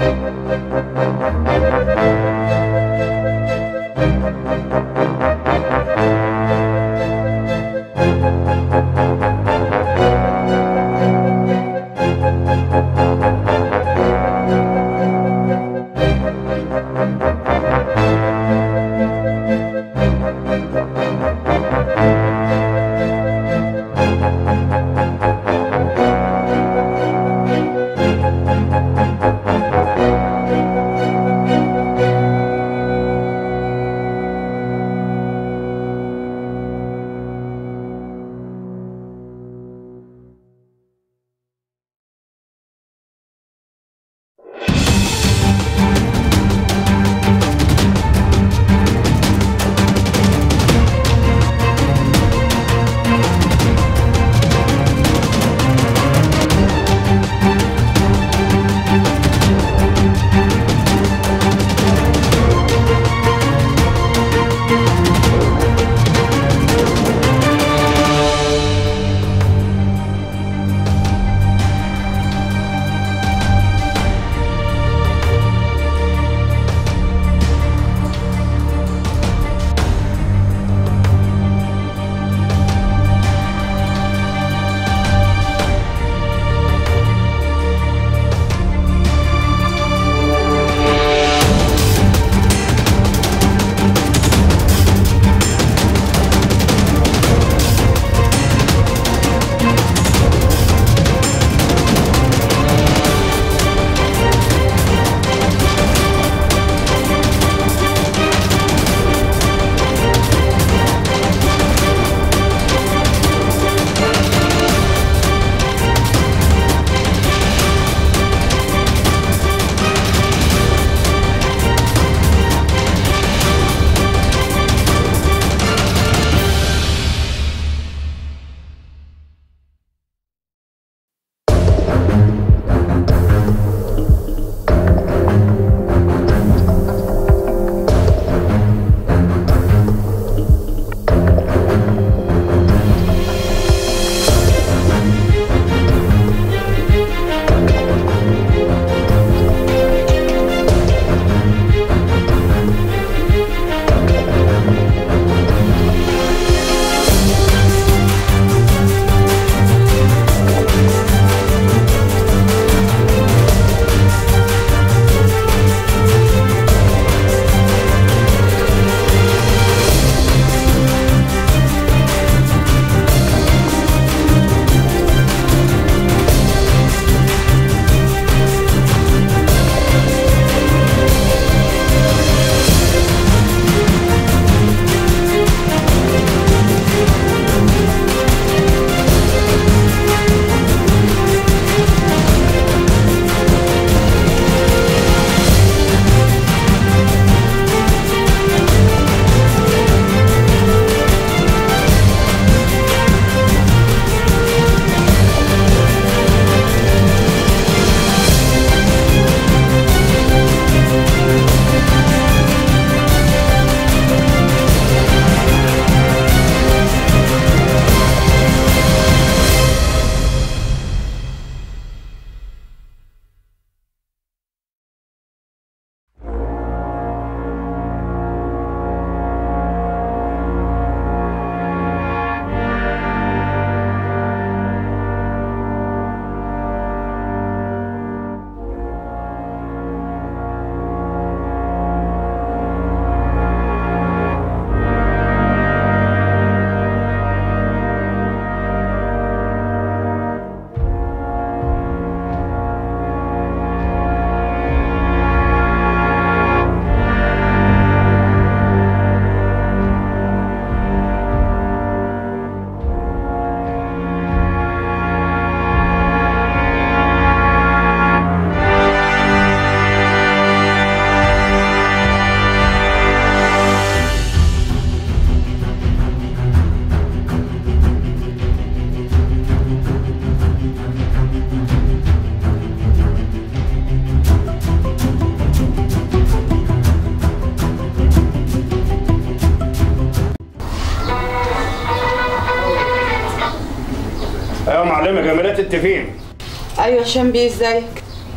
ايوه معلمه جمالات انت فين؟ ايوه هشام بيه ازيك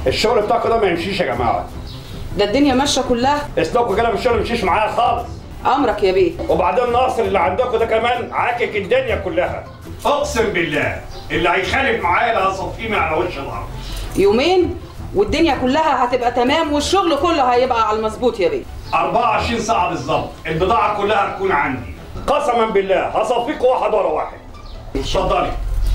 الشغل بتاعكم ده ما يمشيش يا جماعه ده الدنيا ماشيه كلها اسلوبكم كده في الشغل ما يمشيش معايا خالص امرك يا بيه وبعدين ناصر اللي عندكم ده كمان عاكك الدنيا كلها اقسم بالله اللي هيخالف معايا لا هصفيه على وش الارض يومين والدنيا كلها هتبقى تمام والشغل كله هيبقى على المظبوط يا بيه 24 ساعه بالظبط البضاعه كلها هتكون عندي قسما بالله هصفيكم واحد ورا واحد اتفضلي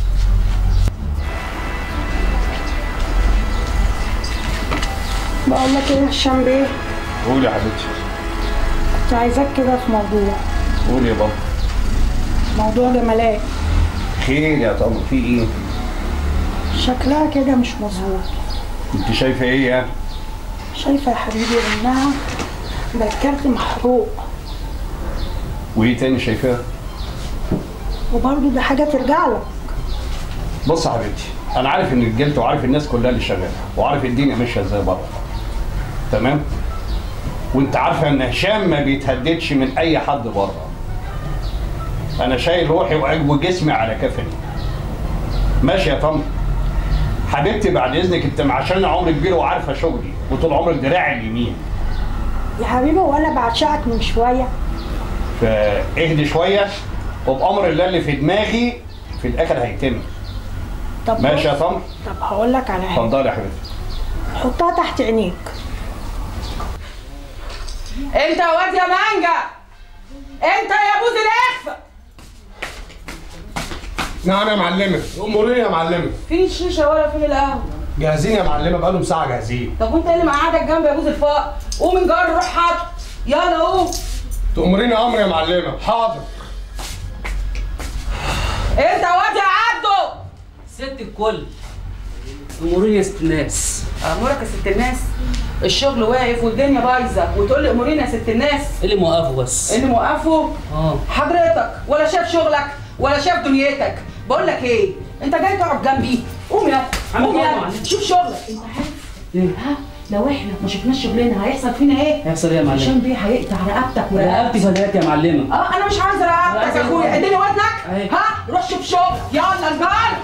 بقول لك ايه يا هشام بيه قولي يا حبيبتي كنت عايزاك كده في موضوع قولي يا بابا موضوع جمالات خير يا طب في ايه شكلها كده مش مظبوط انت شايفه ايه يعني شايفه يا حبيبي انها بقت كارت محروق وايه تاني شايفاه وبرضه ده حاجه ترجع لك بص يا حبيبتي انا عارف ان رجالتي وعارف الناس كلها اللي شغاله وعارف الدنيا ماشيه ازاي بره تمام وانت عارفه ان هشام ما بيتهددش من اي حد بره انا شايل روحي وعجب وجسمي على كفني ماشي يا طم حبيبتي بعد اذنك انت معاشرنا عمر كبير وعارفه شغلي وطول عمرك دراعي اليمين يا حبيبي وانا بعشقك من شويه فاهدي شويه وبامر الله اللي في دماغي في الاخر هيتم طب ماشي يا بص، طم طب هقول لك على حاجه اتفضلي يا حبيبتي حطها تحت عينيك انت يا واد يا مانجا انت يا بوز الاخفى نعم يا معلمة أمورين يا معلمة فين الشيشه ولا فين القهوه جاهزين يا معلمة بقالهم ساعة جاهزين طب وانت إيه اللي مقعدك جنبي يا بوز الفقر قوم من جار روح حط يلا قوم تأمريني أمر يا معلمة حاضر انت يا واد يا عبده ست الكل امورين يا ست الناس امورك يا ست الناس الشغل واقف والدنيا بايظه وتقول لي امورين يا ست الناس ايه اللي موقفه بس اللي موقفه اه حضرتك ولا شاف شغلك ولا شاف دنيتك بقول لك ايه انت جاي تقعد جنبي قوم يا عم قوم طبعا. يا شوف شغلك انت عارف ها لو احنا ما شفناش شغلنا هيحصل فينا ايه هيحصل ايه يا معلم؟ هشام بيه هيقطع رقبتك رقبتي فدات يا معلمه اه انا مش عايز رقبتك عايز يا اخويا أقول. اديني ودنك أهي. ها روح شوف شغل يلا الجار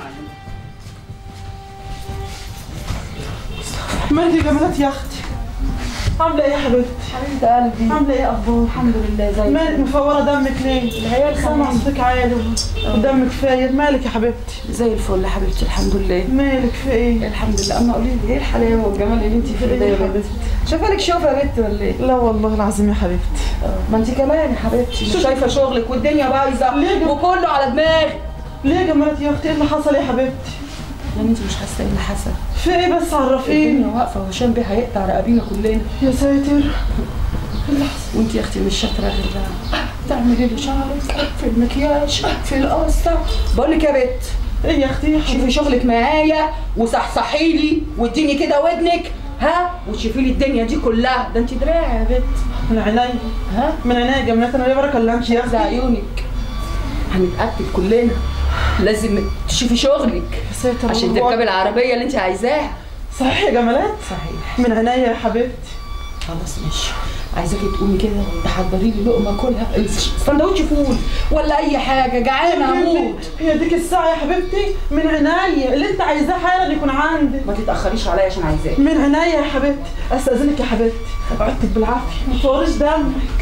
مالك يا جمالات يا اختي عامله ايه يا حبيبتي حبيبه قلبي عامله ايه اخبار الحمد لله زي مالك مفوره دمك ليه العيال سامع صوتك عالي ودمك فاير مالك يا حبيبتي زي الفل يا حبيبتي الحمد لله مالك في ايه الحمد لله اما قولي لي ايه الحلاوه والجمال اللي انت فيه ده يا بنتي شايفه لك شوفه يا بنت ولا ايه لا والله العظيم يا حبيبتي ما انت كمان يا حبيبتي مش شايفه شغلك والدنيا بايظه ليه؟ وكله على دماغي ليه يا جمالات يا اختي ايه اللي حصل يا حبيبتي يا انت مش حاسه ايه اللي حصل في ايه بس عرفيني الدنيا واقفه وهشام بيه هيقطع رقابينا كلنا يا ساتر وانت يا اختي مش شاطره غير بقى تعملي لي شعرك في المكياج في القصه بقول لك يا بت ايه يا اختي يا شوفي حبيبتي شغلك معايا وصحصحي لي واديني كده ودنك ها وتشوفي لي الدنيا دي كلها ده انت دراعي يا بت من عينيا ها من عينيا يا جمالات انا ليه ما بكلمش يا ده اختي عيونك هنتاكد كلنا لازم تشوفي شغلك يا ساتر عشان الله. تركبي العربيه اللي انت عايزاها صحيح يا جمالات صحيح من عينيا يا حبيبتي خلاص ماشي عايزاكي تقومي كده تحضري لي لقمه كلها سندوتش فول ولا اي حاجه جعانه هموت هي ديك الساعة يا حبيبتي من عينيا اللي انت عايزاه حالا يكون عندك ما تتاخريش عليا عشان عايزاك من عينيا يا حبيبتي استاذنك يا حبيبتي اقعدك بالعافيه ما تفوريش دمك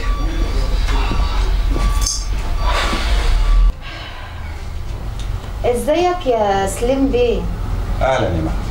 ازيك يا سليم بيه اهلا يا محمد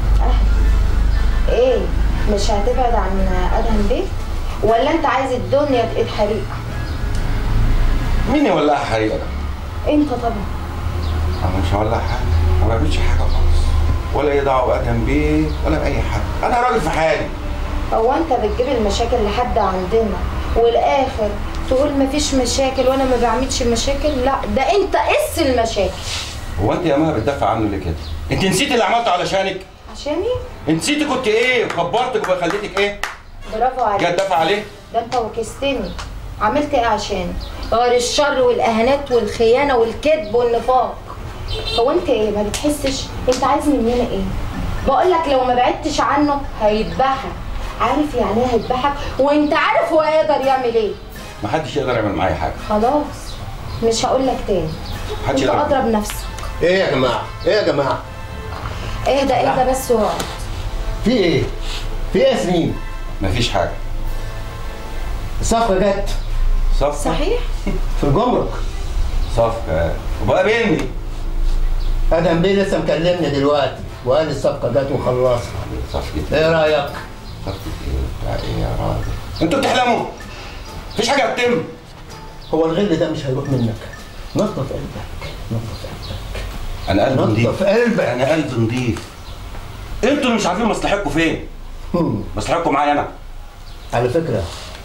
ايه مش هتبعد عن ادهم بيه ولا انت عايز الدنيا تقيد حريق مين يولعها حريقه ده؟ انت طبعا انا مش هولع حاجه ما بعملش حاجه خالص ولا ايه دعوه بادهم بيه ولا باي حد انا راجل في حالي هو انت بتجيب المشاكل لحد عندنا والاخر تقول مفيش مشاكل وانا ما بعملش مشاكل لا ده انت قس المشاكل هو انت يا ماما بتدافع عنه ليه كده؟ انت نسيت اللي عملته علشانك؟ عشاني انت نسيتي كنت ايه؟ وكبرتك وخليتك ايه؟ برافو جاي عليك تدافع عليه؟ ده انت وكستني عملت ايه عشان غير الشر والاهانات والخيانه والكذب والنفاق هو انت ايه ما بتحسش انت عايز مننا ايه بقول لك لو ما بعدتش عنه هيذبحك عارف يعني ايه هيذبحك وانت عارف هو يقدر يعمل ايه محدش يقدر يعمل معايا حاجه خلاص مش هقول لك تاني محدش انت يقدر اضرب نفسك ايه يا جماعة ايه يا جماعة اهدى اهدى بس واقعد في ايه؟ في ايه يا سنين؟ مفيش حاجه الصفقة جت صفقه صحيح في الجمرك صفقه وبقى بيني ادهم بيه لسه مكلمني دلوقتي وقال الصفقة جت وخلصها صفقه ايه رأيك؟ صفقه ايه بتاع ايه يا راجل انتوا بتحلموا مفيش حاجه هتتم هو الغل ده مش هيروح منك نظف قلبك نظف قلبك انا قلبي نظف نضيف قلبك انا قلبي نضيف انتوا اللي مش عارفين مصلحتكم فين هم. مصلحتكم معايا انا على فكرة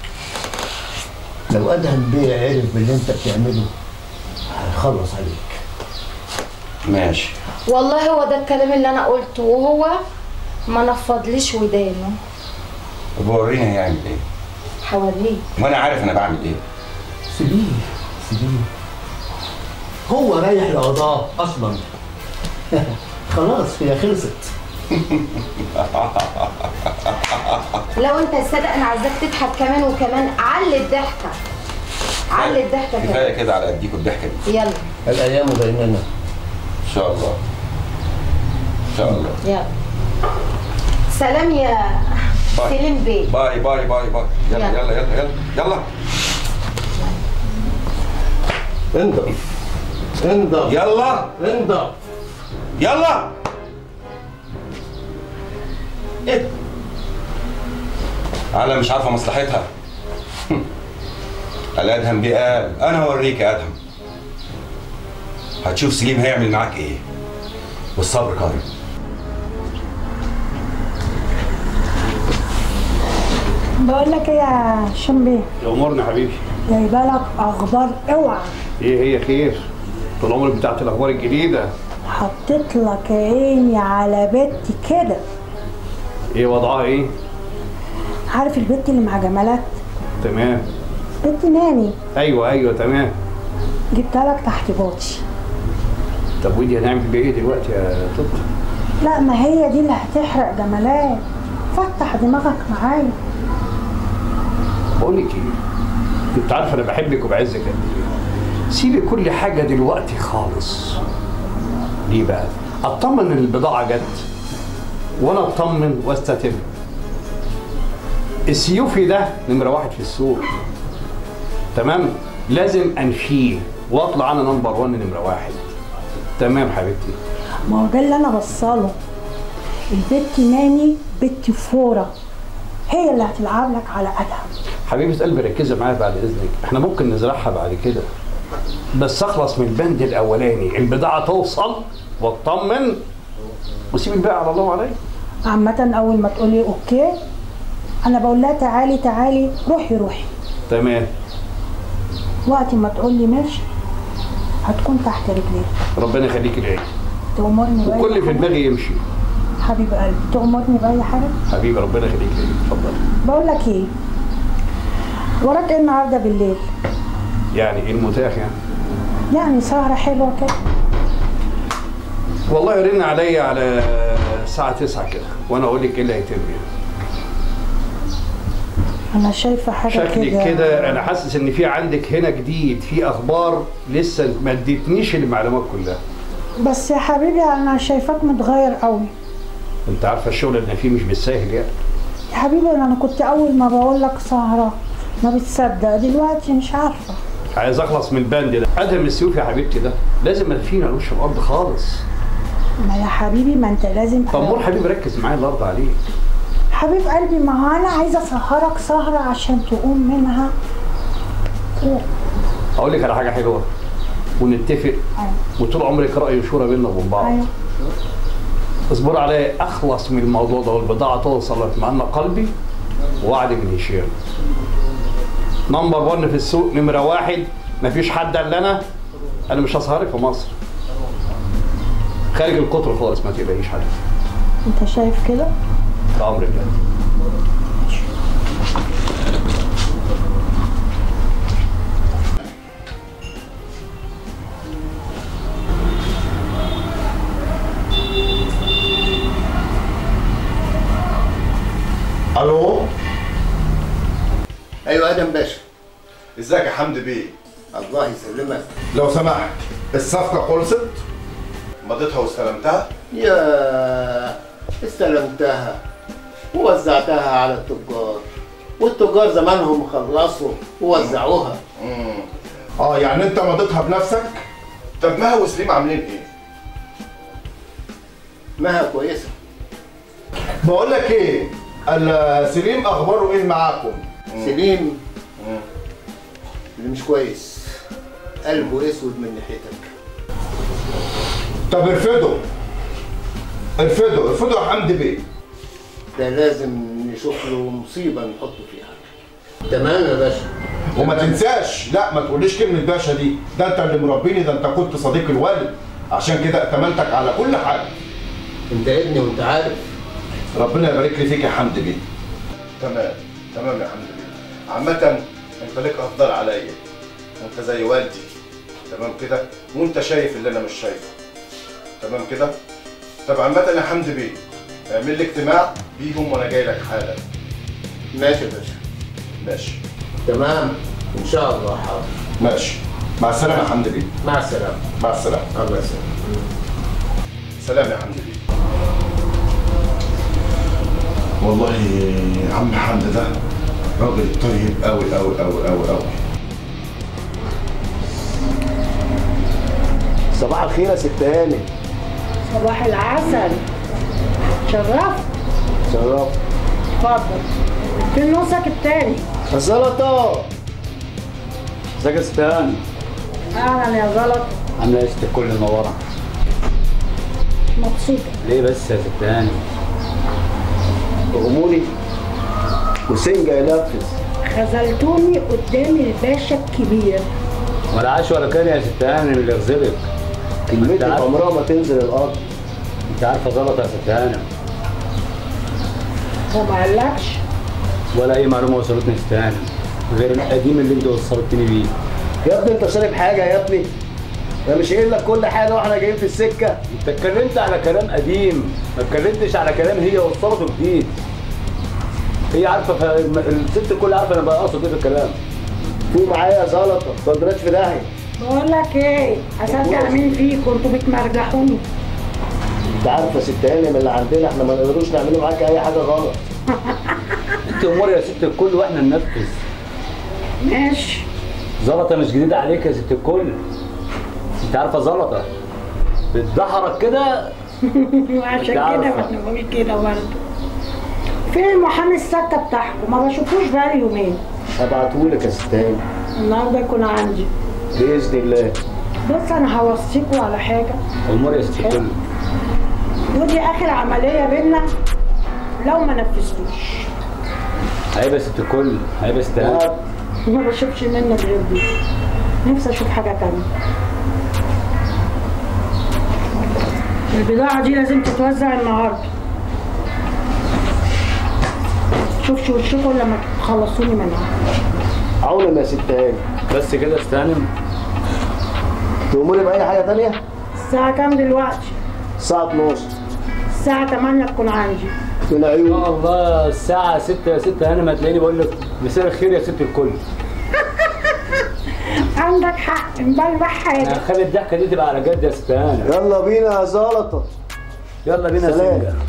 لو ادهم بيه عرف باللي انت بتعمله هيخلص عليك ماشي والله هو ده الكلام اللي انا قلته وهو ما نفضليش ودانه طب وريني هيعمل ايه حواليه وانا عارف انا بعمل ايه سيبيه سيبيه هو رايح لقضاء اصلا خلاص هي خلصت لو انت الصدق انا عايزاك تضحك كمان وكمان علي الضحكه علي الضحكه كمان كفايه كده على اديكوا الضحكه دي يلا الايام بيننا ان شاء الله ان شاء الله يلا سلام يا باي. سليم بيه باي باي باي باي يلا يلا. يلا يلا يلا يلا انضف انضف يلا انضف يلا ايه على مش عارفه مصلحتها قال ادهم بيه قال انا هوريك يا ادهم هتشوف سليم هيعمل معاك ايه والصبر قادم بقول لك ايه يا شمبي امورنا حبيبي جايبه لك اخبار اوعى ايه هي خير طول عمرك بتاعت الاخبار الجديده حطيت لك عيني على بنت كده ايه وضعها ايه عارف البنت اللي مع جمالات تمام بنت ناني ايوه ايوه تمام جبتها لك تحت باطي طب ودي هنعمل بيها ايه دلوقتي يا توت لا ما هي دي اللي هتحرق جمالات فتح دماغك معايا بقول لك ايه انت عارف انا بحبك وبعزك قد ايه سيبي كل حاجه دلوقتي خالص ليه بقى اطمن ان البضاعه جت وانا اطمن واستتب السيوفي ده نمره واحد في السوق تمام لازم انشيه واطلع انا نمبر 1 نمره واحد تمام حبيبتي ما هو ده اللي انا بصاله البت ناني بنت فورة هي اللي هتلعب لك على ادهم حبيبه قلبي ركزي معايا بعد اذنك احنا ممكن نزرعها بعد كده بس اخلص من البند الاولاني البضاعه توصل واطمن وسيب الباقي على الله وعليا عامة اول ما تقولي اوكي انا بقول لها تعالي تعالي روحي روحي تمام وقت ما تقولي ماشي هتكون تحت رجليك ربنا يخليك العيد تأمرني بأي وكل في حاجة؟ دماغي يمشي حبيب قلبي تأمرني بأي حاجة حبيبي ربنا يخليك العيد اتفضل بقول لك ايه وراك ايه النهارده بالليل يعني ايه المتاح يعني يعني سهرة حلوة كده والله رن عليا على الساعة 9 كده وانا اقول لك ايه اللي هيتم يعني. انا شايفة حاجة شكلك كده انا حاسس ان في عندك هنا جديد في اخبار لسه ما اديتنيش المعلومات كلها بس يا حبيبي انا شايفاك متغير قوي انت عارفه الشغل اللي أنا فيه مش بالساهل يعني يا حبيبي انا كنت اول ما بقول لك سهرة ما بتصدق دلوقتي مش عارفة عايز اخلص من البند ده ادهم السيوف يا حبيبتي ده لازم ادفينه على وش الارض خالص ما يا حبيبي ما انت لازم طمور حبيبي ركز معايا الارض عليك حبيب قلبي ما هو انا عايزة اسهرك سهرة عشان تقوم منها كده. اقول لك على حاجه حلوه ونتفق أيوة. وطول عمرك راي وشورى بينا وبين بعض ايوه اصبر عليا اخلص من الموضوع ده والبضاعه توصل لمعنى قلبي وعد من هشام نمبر 1 في السوق نمره واحد مفيش حد الا انا انا مش هسهرك في مصر خارج القطر خالص ما تقلقيش حاجه انت شايف كده ده امر الله الو ايوه ادم باشا ازيك يا حمدي بيه الله يسلمك لو سمحت الصفقة خلصت مضيتها واستلمتها يا استلمتها ووزعتها على التجار والتجار زمانهم خلصوا ووزعوها اه يعني انت مضيتها بنفسك طب مها وسليم عاملين ايه مها كويسه بقول لك ايه ال- سليم اخباره ايه معاكم سليم اللي مش كويس قلبه اسود من ناحيتك طب ارفضه ارفضه ارفضه يا حمدي بيه ده لازم نشوف له مصيبه نحطه فيها تمام يا باشا وما تنساش لا ما تقوليش كلمه باشا دي ده انت اللي مربيني ده انت كنت صديق الوالد عشان كده ائتمنتك على كل حاجه انت ابني وانت عارف ربنا يبارك لي فيك يا حمدي بيه تمام تمام يا حمدي بيه عامة انت ليك افضل عليا انت زي والدي تمام كده وانت شايف اللي انا مش شايفه تمام كده طب عامة يا حمدي بيه اعمل لي اجتماع بيهم وانا جاي لك حالا ماشي يا باشا ماشي تمام ان شاء الله حاضر ماشي مع السلامة يا حمدي بيه مع السلامه مع السلامة الله يسلمك سلام يا حمدي بيه والله عم حمد ده راجل طيب قوي قوي قوي قوي قوي صباح الخير يا ست هاني صباح العسل شرفت شرف اتفضل فين نصك التاني الزلطه ازيك يا ستان اهلا يا زلط عامله ايه ست الكل منوره مبسوطه ليه بس يا ستان اموري وسنجة ينفذ خذلتوني قدام الباشا الكبير ولا عاش ولا كان يا ستان اللي يغزلك كلمتك عمرها ما تنزل الارض انت عارفه غلط يا ستان هو ما قالكش ولا اي معلومه وصلتني ستان غير القديم اللي انت وصلتني بيه يا ابني انت شارب حاجه يا ابني انا مش قايل لك كل حاجه واحنا جايين في السكه انت اتكلمت على كلام قديم ما اتكلمتش على كلام هي وصلته جديد هي عارفه ف... الست الكل عارفه انا بقصد ايه في الكلام فوق معايا يا زلطه ما تودناش في داهيه بقول لك ايه اصدق مين فيكم انتوا بتمرجحوني انت عارفه يا ست هاني من اللي عندنا احنا ما نقدروش نعمله معاك اي حاجه غلط انت امور يا ست الكل واحنا ننفذ ماشي زلطه مش جديده عليك يا ست الكل انت عارفه زلطه بتدحرك كده وعشان انت كده عارفة. احنا بنقول كده برضه فين المحامي السكه بتاعكم ما بشوفوش بقالي يومين هبعتهولك يا ست هاني النهارده يكون عندي باذن الله بص انا هوصيكوا على حاجه امور يا ست الكل ودي اخر عمليه بينا لو ما نفذتوش عيب يا ست الكل عيب يا ست هاني. ما بشوفش منك غير دي نفسي اشوف حاجه تانية البضاعه دي لازم تتوزع النهارده شوف شو وشكم لما تخلصوني منها عونا يا ست هاني بس كده استهانم تأمري بأي حاجة تانية؟ الساعه كام دلوقتي الساعة 12 الساعه 8 تكون عندي من عيون الله الساعة 6 يا ست هانم هتلاقيني بقول لك مساء الخير يا ست الكل عندك حق مبلبح انا حاجه هخلي الضحكة دي تبقى على جد يا ست هانم يلا بينا يا زلطة يلا بينا يا سلام. سنجة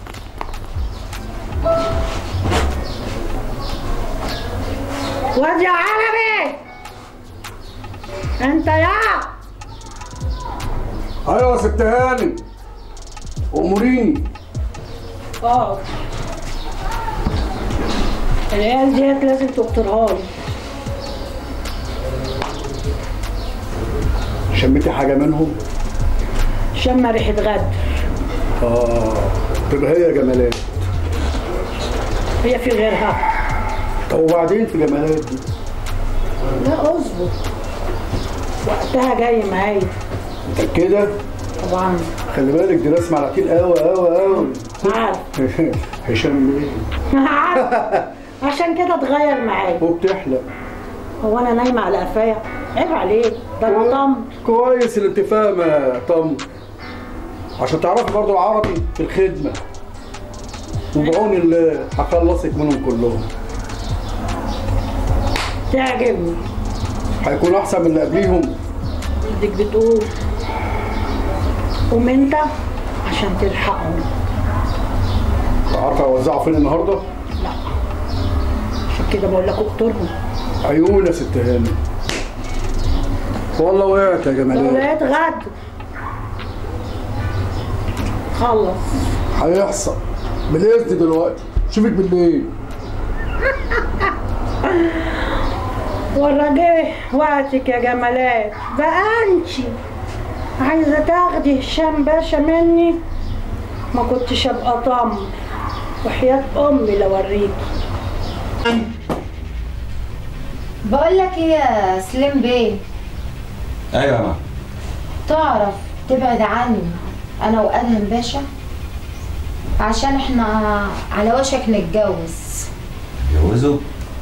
واد يا عربي انت يا ايوه يا ست هاني اموريني اه العيال ديت لازم تقتلها لي شميتي حاجه منهم شم ريحه غدر اه تبقى هي جمالات هي في غيرها طب وبعدين في جمالات دي لا اظبط وقتها جاي معايا متأكدة؟ طبعا خلي بالك دي ناس معلقين قوي قوي قوي عارف هشام ايه؟ عارف عشان كده اتغير معايا وبتحلق هو انا نايمه على قفايا عيب عليك ده انا طم كويس اللي انت فاهمه يا طم عشان تعرفي برضو العربي في الخدمه وبعون الله هخلصك منهم كلهم تعجبني هيكون احسن من اللي قبليهم بدك بتقول قوم انت عشان تلحقهم عارفه اوزعه فين النهارده؟ عشان كده بقول لك اقتلهم عيون يا ست هاني والله وقعت يا جمالات ولاد غد خلص هيحصل بالاذن دلوقتي شوفك بالليل ورا جه وقتك يا جمالات بقى انتي عايزه تاخدي هشام باشا مني ما كنتش ابقى طم وحياة امي لو اوريكي بقول لك ايه يا سليم بيه ايوه يا ماما تعرف تبعد عني انا وادهم باشا عشان احنا على وشك نتجوز جوزه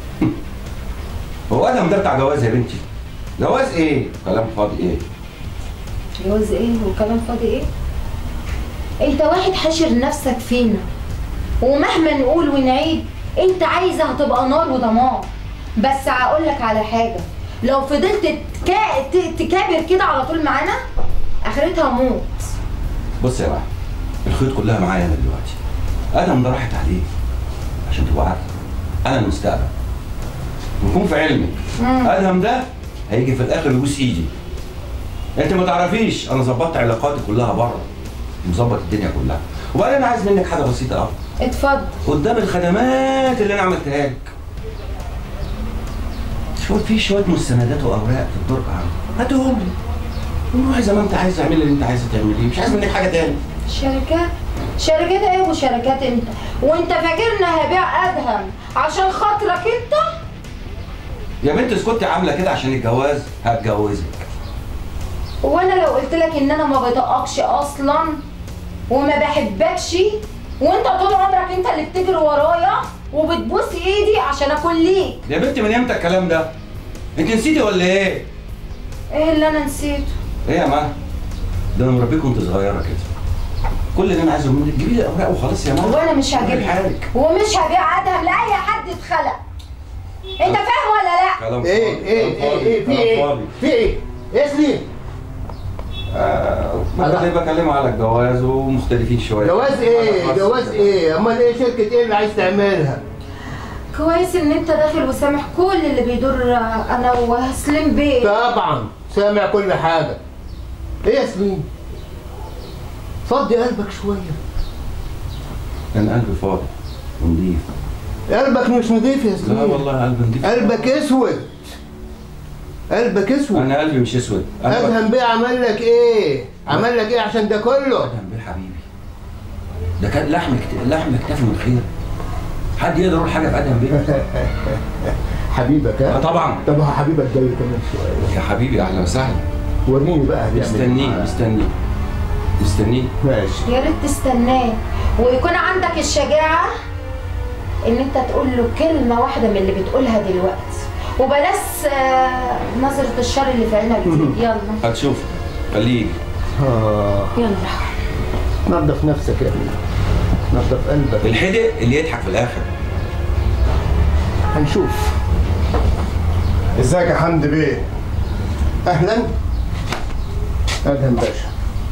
هو ادم ده بتاع جواز يا بنتي جواز ايه كلام فاضي ايه جواز ايه وكلام فاضي ايه انت واحد حاشر نفسك فينا ومهما نقول ونعيد انت عايزه هتبقى نار ودمار بس هقول لك على حاجه لو فضلت تكا... ت- تكابر كده على طول معانا اخرتها موت بص يا بقى الخيوط كلها معايا انا دلوقتي ادم ده راحت عليه عشان تبقى عارفه انا المستقبل ويكون في علمك ادهم ده هيجي في الاخر يبوس ايدي انت ما تعرفيش انا ظبطت علاقاتي كلها بره مظبط الدنيا كلها وبعدين انا عايز منك حاجه بسيطه قوي اتفضل قدام الخدمات اللي انا عملتها لك شوف في شويه مستندات واوراق في الدرج عندي هاتهم لي وروحي زي ما انت عايز اعملي اللي انت عايزه تعمليه مش عايز منك حاجه تاني شركات شركات ايه وشركات انت وانت فاكرنا هبيع ادهم عشان خاطرك انت يا بنت اسكتي عامله كده عشان الجواز هتجوزك وانا لو قلت لك ان انا ما بطقكش اصلا وما بحبكش وانت طول عمرك انت اللي بتجري ورايا وبتبوس ايدي عشان اكل ليك يا بنت من امتى الكلام ده انت نسيتي ولا ايه ايه اللي انا نسيته ايه يا ما ده انا مربيك وانت صغيره كده كل اللي انا عايزه منك جيبي لي اوراق وخلاص يا ماما وانا مش هجيب حالك ومش هبيع ادهم لاي حد اتخلق انت فاهم ولا لا كلام ايه فاضي، ايه كلام ايه فاضي، ايه في كلام ايه فاضي. في ايه ايه سليم آه، بكلم- بكلمه على الجواز ومختلفين شويه جواز ايه جواز ايه امال ايه شركه ايه اللي عايز تعملها كويس ان انت داخل وسامح كل اللي بيدور انا وسليم بيه طبعا سامع كل حاجه ايه يا سليم فضي قلبك شويه كان قلبي فاضي ونضيف قلبك مش نظيف يا لا سليم والله قلبي نضيف قلبك اسود قلبك اسود انا قلبي مش اسود انا ادهم بيه عمل لك ايه عمل لك ايه عشان ده كله ادهم بيه حبيبي ده كان لحم كت... لحم اكتفي من خير حد يقدر يقول حاجه في ادهم بيه حبيبك اه ها طبعا طب هو حبيبك جاي كمان شويه يا حبيبي اهلا وسهلا وريني بقى هيعمل إيه مستنيه معاك. مستنيه مستنيه ماشي يا ريت تستناه ويكون عندك الشجاعة ان انت تقول له كلمة واحدة من اللي بتقولها دلوقتي وبلاش آه، نظرة الشر اللي في عينك دي يلا هتشوف خليه يجي. آه. يلا نظف نفسك يا ابني نظف قلبك الحدق اللي يضحك في الاخر هنشوف ازيك يا حمد بيه اهلا ادهم باشا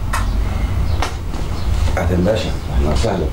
ادهم باشا اهلا وسهلا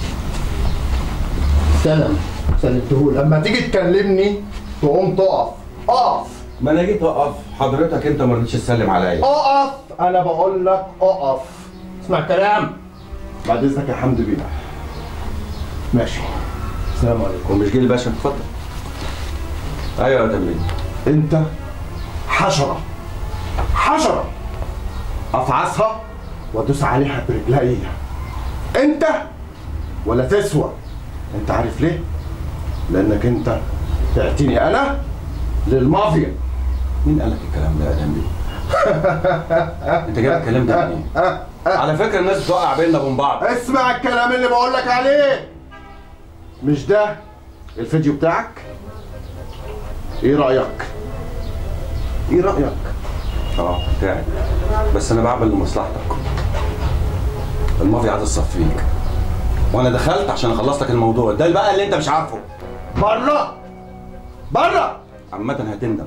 سلام سلمتهولك لما تيجي تكلمني تقوم تقف اقف ما انا جيت اقف حضرتك انت ما رضيتش تسلم عليا اقف انا بقول لك اقف اسمع كلام بعد اذنك يا حمد بيه ماشي السلام عليكم ومش جه الباشا اتفضل ايوه يا ادهم بيه انت حشره حشره افعصها وادوس عليها برجليا انت ولا تسوى انت عارف ليه لانك انت تعتني انا للمافيا مين قال لك الكلام ده يا ادهم بيه انت جايب الكلام ده منين على فكره الناس بتوقع بيننا وبين بعض اسمع الكلام اللي بقول لك عليه مش ده الفيديو بتاعك ايه رايك ايه رايك اه بتاعي بس انا بعمل لمصلحتك المافيا عايز تصفيك وانا دخلت عشان اخلص لك الموضوع ده بقى اللي انت مش عارفه بره بره عامه هتندم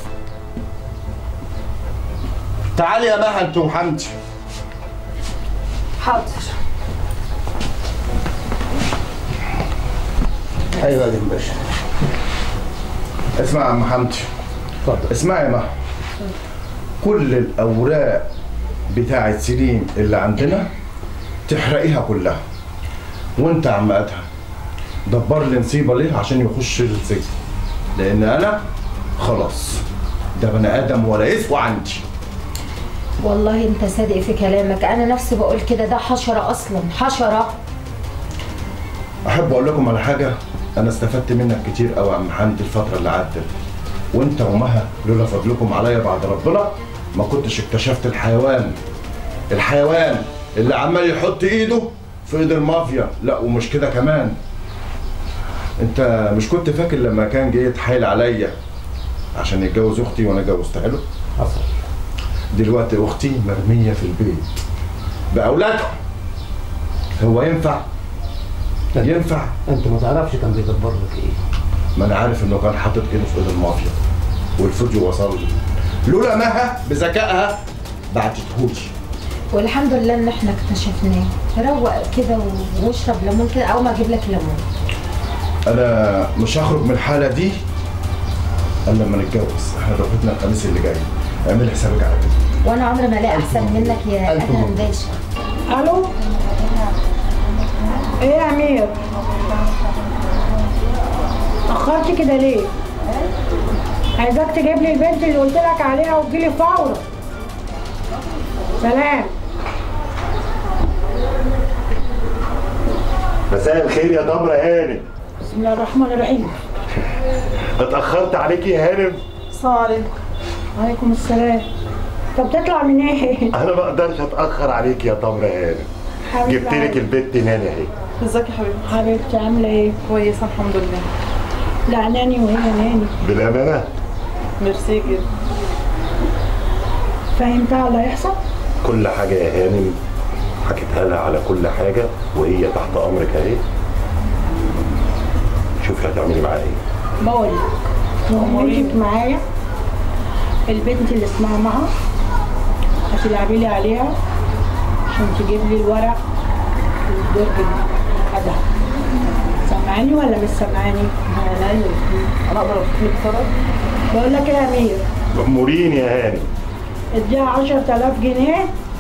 تعالي يا مها انت وحمدي حاضر ايوه يا دين باشا اسمع يا عم حمدي اتفضل اسمع يا مها كل الاوراق بتاعت سليم اللي عندنا تحرقيها كلها وانت يا عم ادهم دبر لي نصيبه ليه عشان يخش السجن لان انا خلاص ده بني ادم ولا يسوى عندي والله انت صادق في كلامك انا نفسي بقول كده ده حشره اصلا حشره احب اقول لكم على حاجه انا استفدت منك كتير قوي يا عم حمدي الفتره اللي عدت وانت ومها لولا فضلكم عليا بعد ربنا ما كنتش اكتشفت الحيوان الحيوان اللي عمال يحط ايده في ايد المافيا لا ومش كده كمان انت مش كنت فاكر لما كان جاي يتحايل عليا عشان يتجوز اختي وانا جوزتها له حصل دلوقتي اختي مرميه في البيت باولادها هو ينفع ينفع انت ما تعرفش كان بيدبر لك ايه ما انا عارف انه كان حاطط ايده في ايد المافيا والفيديو وصل لي لولا مها بذكائها بعتتهولي والحمد لله ان احنا اكتشفناه روق كده و- واشرب ليمون كده او ما اجيب لك ليمون انا مش هخرج من الحاله دي الا لما نتجوز احنا دفعتنا الخميس اللي جاي اعمل حسابك على كده وانا عمري ما الاقي احسن منك يا ألف ادهم مبروك. باشا الو ايه يا امير اخرت كده ليه عايزاك تجيب لي البنت اللي قلت لك عليها وتجيلي فورا سلام مساء الخير يا تمرة هانم بسم الله الرحمن الرحيم اتأخرت عليكي يا هانم السلام عليكم وعليكم السلام طب تطلع من ايه انا ما اقدرش اتأخر عليكي يا تمرة هانم حبيبي جبت لك البت ناني اهي ازيك يا حبيبتي حبيبتي عامله ايه كويسه الحمد لله لا ناني وهي ناني بالامانة ميرسي جدا فهمتها اللي هيحصل كل حاجة يا هانم حكيتها لها على كل حاجة وهي تحت امرك اهي شوفي هتعملي معاها ايه بقول لك مهمتك معايا البنت اللي اسمها مها هتلعبي لي عليها عشان تجيب لي الورق والدرج ده سامعاني ولا مش سامعاني؟ انا اقدر افتح لك بقول لك ايه يا امير مأمورين يا هانم اديها 10000 جنيه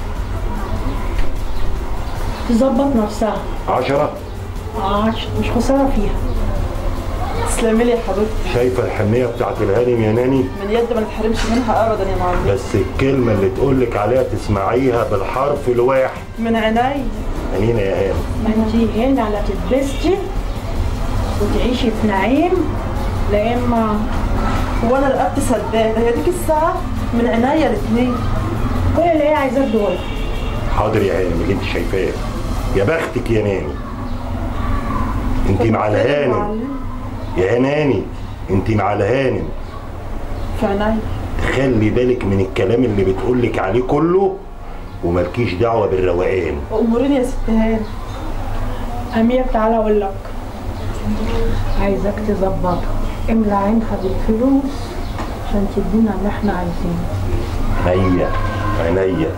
تظبط نفسها عشرة عش مش خساره فيها تسلمي لي يا حبيبتي شايفة الحنية بتاعت الهانم يا ناني من يد ما نتحرمش منها ابدا يا معلم بس الكلمة اللي تقولك عليها تسمعيها بالحرف الواحد من عيني هنينا يا هانم ما انت هنا لا تتبسطي وتعيشي في نعيم لا اما هو انا رقبت سداد هي ديك الساعه من عينيا الاثنين كل اللي هي عايزاه اديهولها حاضر يا هانم اللي انت شايفاه يا بختك يا ناني انت مع الهانم يا ناني انت مع الهانم في عيني خلي بالك من الكلام اللي بتقولك عليه كله وملكيش دعوه بالروقان واموريني يا ست هانم امير تعالى اقول لك عايزاك تظبطها املى عينها بالفلوس عشان تدينا اللي احنا عايزينه عينيا عينيا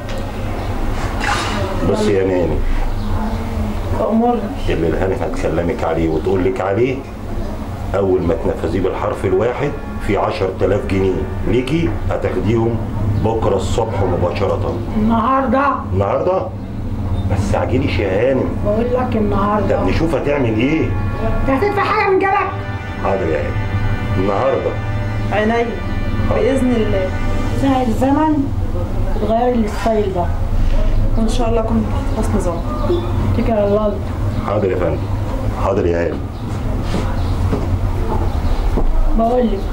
بص يا ناني امورني اللي الهانم هتكلمك عليه وتقولك عليه اول ما تنفذيه بالحرف الواحد في 10000 جنيه ليكي هتاخديهم بكره الصبح مباشره النهارده النهارده بس عجليش يا هانم بقول لك ده النهارده بنشوف هتعمل ايه انت هتدفع حاجه من جيبك حاضر يا هانم النهارده عيني باذن الله ساعة الزمن تغير الستايل ده وان شاء الله اكون تحت حسن ظن اتكل على الله حاضر يا فندم حاضر يا هانم بقول لك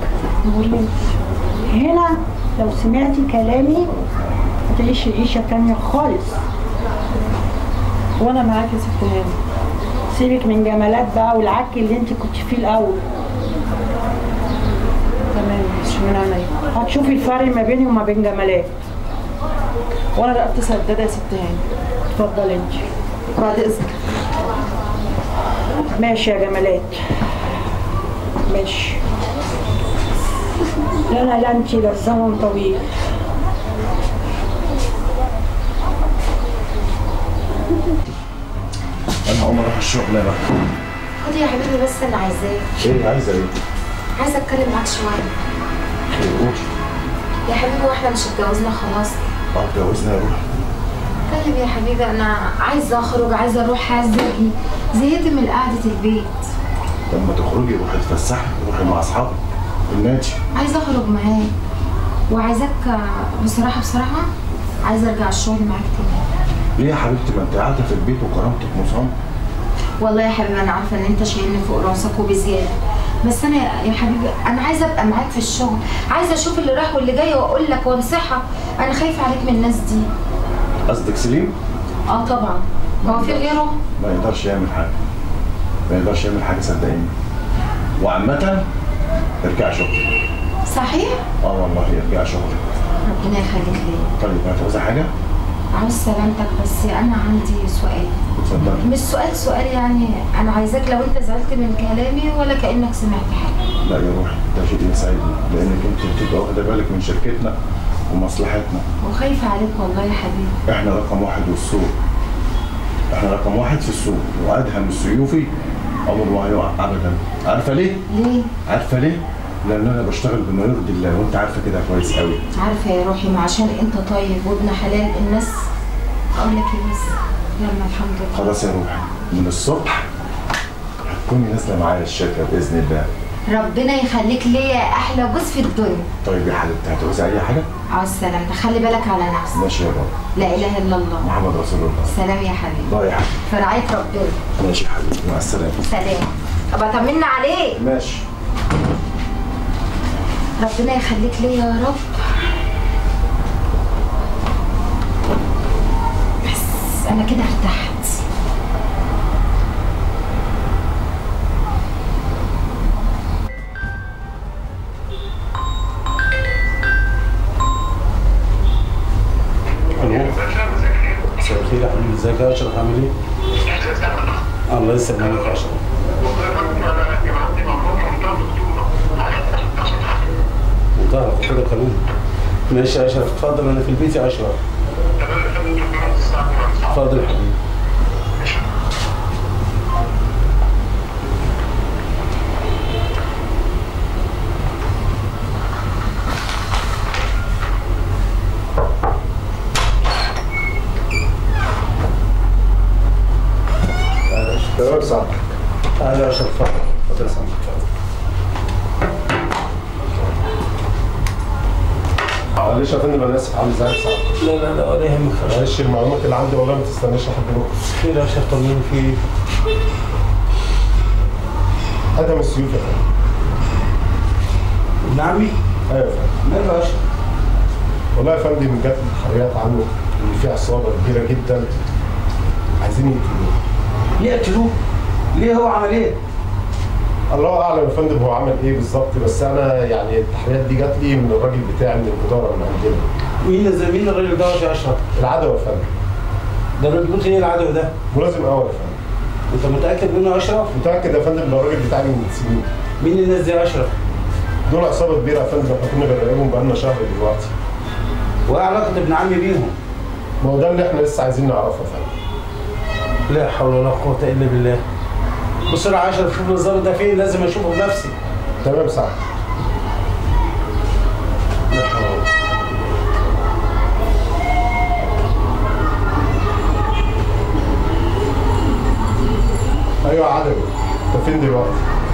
هنا لو سمعتي كلامي هتعيشي عيشة تانية خالص وانا معاك يا ست هانم سيبك من جمالات بقى والعك اللي انت كنت فيه الاول تمام مش من عينيا هتشوفي الفرق ما بيني وما بين جمالات وانا رقبت سداده يا ست هانم اتفضل انت بعد اذنك ماشي يا جمالات ماشي لا لا لا انت ده الزمن طويل انا هقوم اروح الشغل بقى خد يا حبيبي بس انا عايزاه ايه عايزه ايه؟ عايزه اتكلم معاك شويه ايه قولي يا حبيبي واحنا مش اتجوزنا خلاص اه اتجوزنا يا روح طيب يا حبيبي انا عايزه اخرج عايزه اروح عايزه اجي زهقت من قعده البيت لما تخرجي روحي تتفسحي روحي مع اصحابك النادي عايزه اخرج معاك وعايزاك بصراحه بصراحه عايزه ارجع الشغل معاك تاني ليه يا حبيبتي ما انت قاعده في البيت وكرامتك مصان والله يا حبيبي انا عارفه ان انت شايلني فوق راسك وبزياده بس انا يا حبيبي انا عايزه ابقى معاك في الشغل عايزه اشوف اللي راح واللي جاي واقول لك وانصحك انا خايفه عليك من الناس دي قصدك سليم اه طبعا هو في غيره ما يقدرش يعمل حاجه ما يقدرش يعمل حاجه صدقيني وعامة ارجع شغلك صحيح اه والله ارجع شغلك ربنا يخليك ليا طيب هتعوزي حاجه؟ عاوز سلامتك بس انا عندي سؤال اتفضلي مش سؤال سؤال يعني انا عايزاك لو انت زعلت من كلامي ولا كانك سمعت حاجه لا يا روحي ده شيء يسعدني لانك انت بتبقى واخده بالك من شركتنا ومصلحتنا وخايفه عليك والله يا حبيبي احنا رقم واحد والسوق احنا رقم واحد في السوق وادهم السيوفي عمره ما هيقع ابدا عارفه ليه؟ ليه عارفه ليه؟ لان انا بشتغل بما يرضي الله وانت عارفه كده كويس قوي عارفه يا روحي ما عشان انت طيب وابن حلال الناس اقول لك ايه بس لما الحمد لله خلاص يا روحي من الصبح هتكوني نازله معايا الشركه باذن الله ربنا يخليك ليا يا احلى جوز في الدنيا طيب يا حبيبتي هتعوزي اي حاجه؟ عاوز سلامتك خلي بالك على نفسك ماشي يا بابا لا اله الا الله محمد رسول الله سلام يا حبيبي الله يا حبيبي في رعايه ربنا ماشي يا حبيبي مع السلامه سلام ابقى طمنا عليك ماشي ربنا يخليك ليا يا رب بس انا كده ارتحت مساء الخير يا حبيبي ازيك يا اشرف عامل ايه؟ الله يسلمك يا اشرف وتعرف كده كمان ماشي يا اشرف اتفضل انا في البيت يا اشرف اتفضل يا حبيبي تمام صح تعالى يا اشرف اتفضل اتفضل يا سامي معلش يا فندم انا اسف على الازعاج صعب لا لا لا ولا يهمك معلش المعلومات اللي عندي والله ما تستناش لحد بكره خير يا اشرف طمني في ايه؟ ادم السيوف يا فندم ابن عمي؟ ايوه يا فندم ماله يا اشرف؟ والله يا فندم جت تحريات عنه ان في عصابه كبيره جدا عايزين يقتلوه يقتلوه؟ ليه هو عمل ايه؟ الله اعلم يا فندم هو عمل ايه بالظبط بس انا يعني التحريات دي جات لي من الراجل بتاعي من الاداره من عندنا مين زي مين الراجل ده يا اشرف؟ العدوى يا فندم ده الراجل بيقول ايه العدو ده؟ ملازم اول يا فندم انت متاكد منه يا اشرف؟ متاكد يا فندم ده الراجل بتاعي من سنين مين الناس دي يا اشرف؟ دول عصابه كبيره يا فندم احنا كنا بنراقبهم بقالنا شهر دلوقتي وايه علاقه ابن عمي بيهم؟ ما هو ده اللي احنا لسه عايزين نعرفه يا فندم لا حول ولا قوه الا بالله بسرعه يا اشرف شوف الظابط ده فين لازم اشوفه بنفسي تمام سعد لا حول ولا قوة. ايوه يا عدوي انت فين دلوقتي؟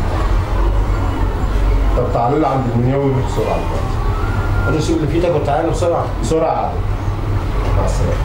طب تعالى لي عند المنيوي بسرعه دلوقتي انا سيب اللي في ايدك وتعالى بسرعه بسرعه يا عدوي مع السلامه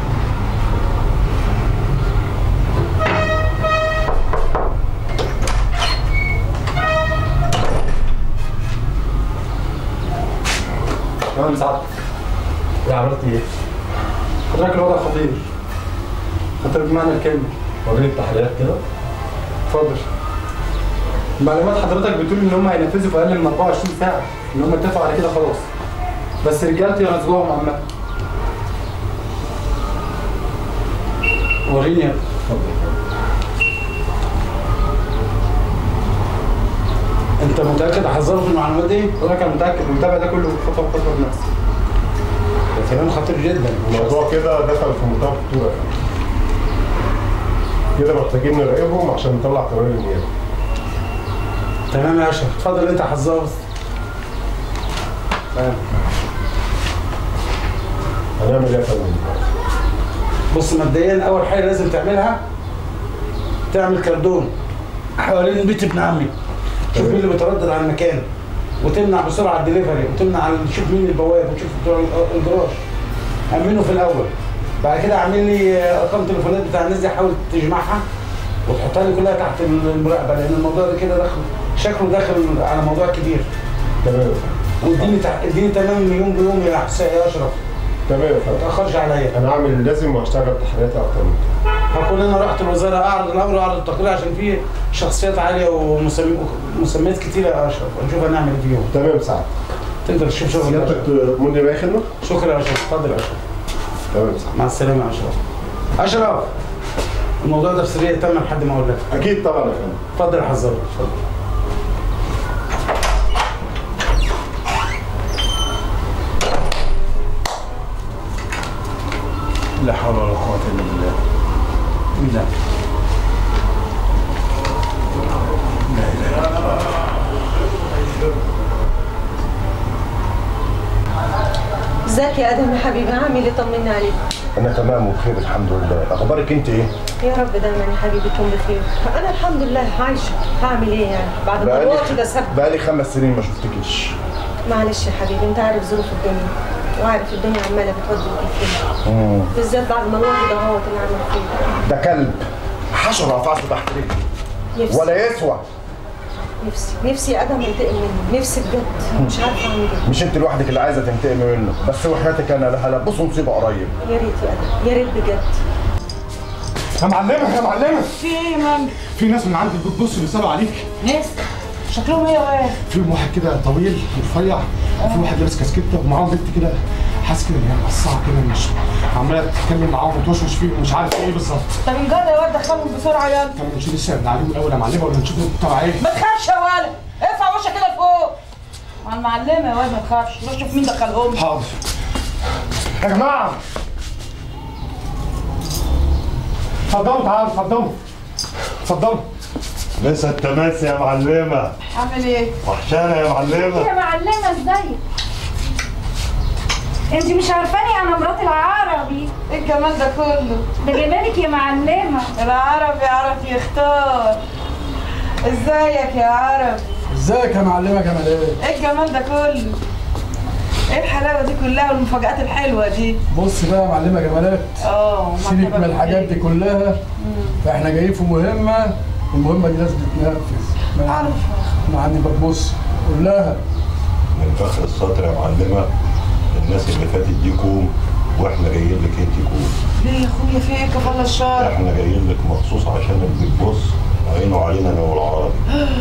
تمام سعادتك ايه عملت ايه؟ حضرتك الوضع خطير خطير بمعنى الكلمة وريني التحريات كده اتفضل معلومات حضرتك بتقول ان هم هينفذوا في اقل من 24 ساعة ان هم اتفقوا على كده خلاص بس رجالتي غزوهم عامة وريني يا انت متاكد هحذره في المعلومات دي؟ حضرتك انا متأكد المتابع ده كله خطوة بخطوة بنفسي ده كلام خطير جدا الموضوع كده دخل في منتهى الخطوره يا فندم كده محتاجين نراقبهم عشان نطلع قرار النيابه تمام يا اشرف اتفضل انت يا حظاظ تمام هنعمل ايه يا فندم؟ بص مبدئيا اول حاجه لازم تعملها تعمل كردون حوالين بيت ابن عمي شوف مين اللي بيتردد على المكان وتمنع بسرعه الدليفري وتمنع تشوف مين البواب وتشوف بتوع الجراج امنه في الاول بعد كده اعمل لي ارقام تليفونات بتاع الناس دي حاول تجمعها وتحطها لي كلها تحت المراقبه لان الموضوع ده كده داخل شكله داخل على موضوع كبير تمام واديني تع- اديني تمام يوم بيوم يا حسين يا اشرف تمام يا فندم ما تاخرش عليا انا هعمل اللازم وهشتغل تحريات اكتر من كده هكون انا رحت الوزاره اعرض الامر واعرض التقرير عشان في شخصيات عاليه ومسميات كتيره يا اشرف ونشوف هنعمل إيه فيهم تمام سعد تقدر تشوف شغل يا سيادتك أشرف. تؤمرني باي خدمه؟ شكرا يا اشرف اتفضل يا اشرف تمام سعد مع السلامه يا اشرف اشرف الموضوع ده في سريه تم لحد ما اقول لك اكيد طبعا يا فندم اتفضل يا حزار اتفضل لا حول ولا قوة إلا بالله لا ازيك يا ادم يا حبيبي عامل ايه طمنا عليك انا تمام وبخير الحمد لله اخبارك انت ايه يا رب دايما يا حبيبي تكون بخير انا الحمد لله عايشه هعمل ايه يعني بعد ما الوقت ده ساب بقالي خمس سنين ما شفتكيش معلش يا حبيبي انت عارف ظروف الدنيا وعارف الدنيا عماله بتودي وتجيب فين مم. بالذات بعد ما الواحد اهوت اللي عمل فيه ده كلب حشره رفعته تحت رجلي نفسي ولا يسوى نفسي نفسي يا ادم انتقم منه نفسي بجد مش عارفه اعمل ايه مش انت لوحدك اللي عايزه تنتقمي منه بس وحياتك انا هلبسه مصيبه قريب يا ريت يا ادم يا ريت بجد يا معلمة يا معلمة في ايه يا مانجا؟ في ناس من عندك بتبص بيسألوا عليك ناس شكلهم ايه وايه؟ في واحد كده طويل رفيع وفي واحد لابس كاسكته ومعاهم بنت كده حاسس كده ان هي مقصعه كده مش عماله تتكلم معاهم وتوشوش فيهم مش عارف ايه بالظبط طب نجرب يا واد دخلهم بسرعه يلا طب مش لسه بنعلمه الاول يا معلمه ولا نشوف تبع ايه؟ ما تخافش يا ولد ارفع وشك كده لفوق مع المعلمه يا واد ما تخافش روح شوف مين دخلهم حاضر يا جماعه اتفضلوا تعالوا اتفضلوا اتفضلوا لسه التماسي يا معلمة عامل ايه؟ وحشانة يا معلمة يا معلمة ازيك؟ انت مش عارفاني انا مرات العربي ايه الجمال ده كله؟ ده جمالك يا معلمة العربي يعرف يختار ازيك يا عربي ازيك يا معلمه جمالات ايه الجمال ده كله؟ ايه الحلاوه دي كلها والمفاجآت الحلوه دي؟ بص بقى يا معلمه جمالات اه سيبك من الحاجات دي كلها فاحنا جايين في مهمه والمهمه دي لازم تتنفذ عارف مع اني بتبص قول لها من فخر السطر يا معلمة الناس اللي فاتت دي كوم واحنا جايين لك انت كوم ليه يا اخويا في ايه كفل الشر؟ احنا جايين لك مخصوص عشان اللي بتبص عينه علينا انا والعربي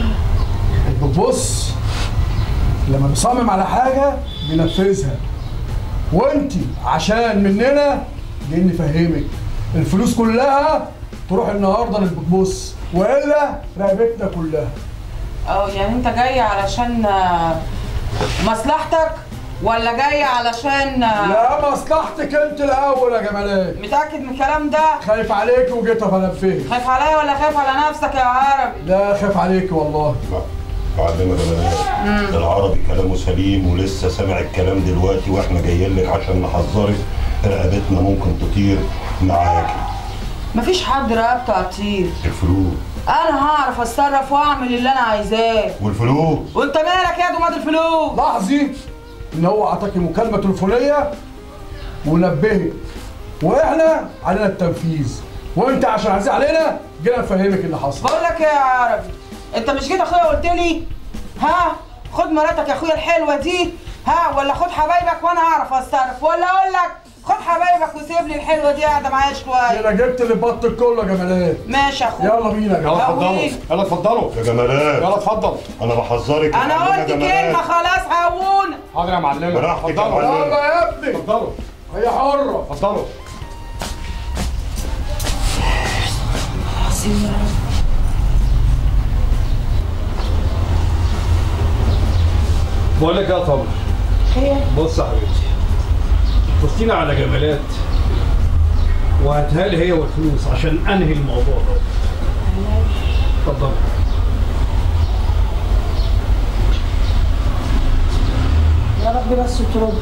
بتبص لما بيصمم على حاجه بينفذها وانت عشان مننا جايين نفهمك الفلوس كلها تروح النهارده للبتبص والا رقبتنا كلها اه يعني انت جاي علشان آه، مصلحتك ولا جاي علشان آه، لا مصلحتك انت الاول يا جمالات متأكد من الكلام ده؟ خايف عليك وجيت افنفذك خايف عليا ولا خايف على نفسك يا عربي؟ لا خايف عليك والله معلمة جمالات العربي كلامه سليم ولسه سامع الكلام دلوقتي واحنا جايين لك عشان نحذرك رقبتنا ممكن تطير معاكي مفيش حد رقبته هتطير الفلوس انا هعرف اتصرف واعمل اللي انا عايزاه والفلوس وانت مالك يا دماد الفلوس لاحظي ان هو اعطاكي مكالمه تليفونيه ونبهك واحنا علينا التنفيذ وانت عشان عزيز علينا جينا نفهمك اللي حصل بقول لك ايه يا عربي انت مش جيت اخويا قلت لي ها خد مراتك يا اخويا الحلوه دي ها ولا خد حبايبك وانا اعرف اتصرف ولا اقول لك خد حبايبك وسيب لي الحلوه دي قاعده معايا شويه انا جبت اللي بطل كله يا جمالات ماشي يا اخويا يلا بينا يلا اتفضلوا يلا اتفضلوا يا جمالات يلا اتفضل انا بحذرك يا انا معلمة قلت جمالات. كلمه خلاص هون حاضر يا معلمة براحتك يا اتفضلوا معلمة. يلا يا ابني اتفضلوا هي حره اتفضلوا عظيم يا رب بقول لك يا طبر خير بص يا حبيبتي بصينا على جمالات وهاتها لي هي والفلوس عشان انهي الموضوع ده اتفضل رب بس ترد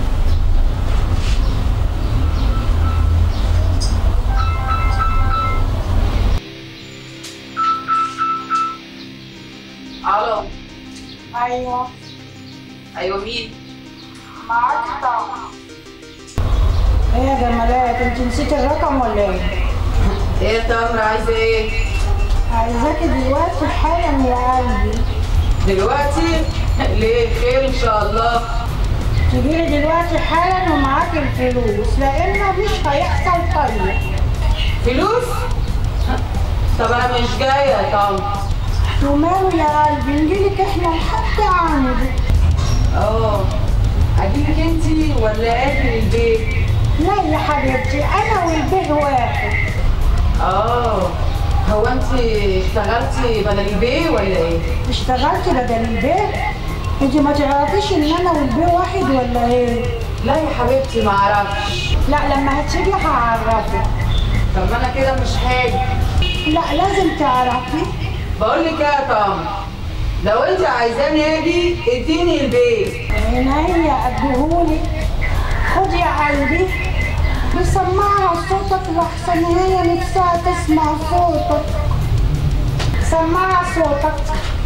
الو ايوه ايوه مين معاك طبعا ايه يا جمالات انت نسيت الرقم ولا ايه؟ ايه يا تمر عايزه ايه عايزاكي دلوقتي حالا يا قلبي دلوقتي ليه خير ان شاء الله تجيلي دلوقتي حالا ومعاكي الفلوس لان مش هيحصل طريق فلوس طب انا مش جايه يا طنط وماله يا قلبي نجيلك احنا لحد عندك اه اجيلك انتي ولا اجي البيت لا يا حبيبتي انا والبيه واحد اه هو انت اشتغلتي بدل البيه ولا ايه اشتغلت بدل البيه انت ما تعرفيش ان انا والبيه واحد ولا ايه لا يا حبيبتي ما اعرفش لا لما هتيجي هعرفك طب ما انا كده مش حاجه لا لازم تعرفي بقول لك ايه يا طنط لو انت عايزاني اجي اديني البيت عينيا اديهولك خد يا قلبي بسمعها صوتك لحسن هي نفسها تسمع صوتك سمعها صوتك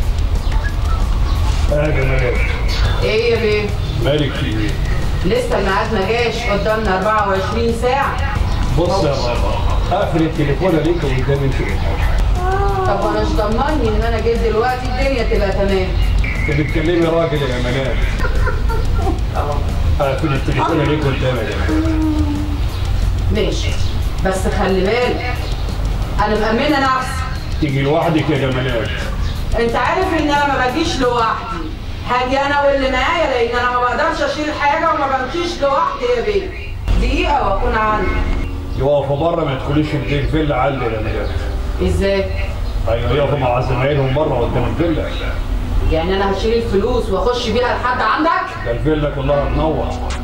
يا جمالات ايه يا بيه مالك في ايه؟ لسه الميعاد ما جاش قدامنا 24 ساعه بص يا بابا اقفل التليفون عليك قدام انت طب وانا مش ضمني ان انا جيت دلوقتي الدنيا تبقى تمام انت بتكلمي راجل يا منال اقفل التليفون عليك قدام يا جماعه ماشي بس خلي بالك انا مأمنه نفسي تيجي لوحدك يا جمالات انت عارف ان انا ما باجيش لوحدي هاجي انا واللي معايا لان انا ما بقدرش اشيل حاجه وما بمشيش لوحدي يا بيه دقيقه واكون عندي يقفوا بره ما يدخلوش البيت الفيلا عندي يا جمالات ازاي ايوه يقفوا مع زمايلهم بره قدام الفيلا يعني انا هشيل الفلوس واخش بيها لحد عندك ده الفيلا كلها تنور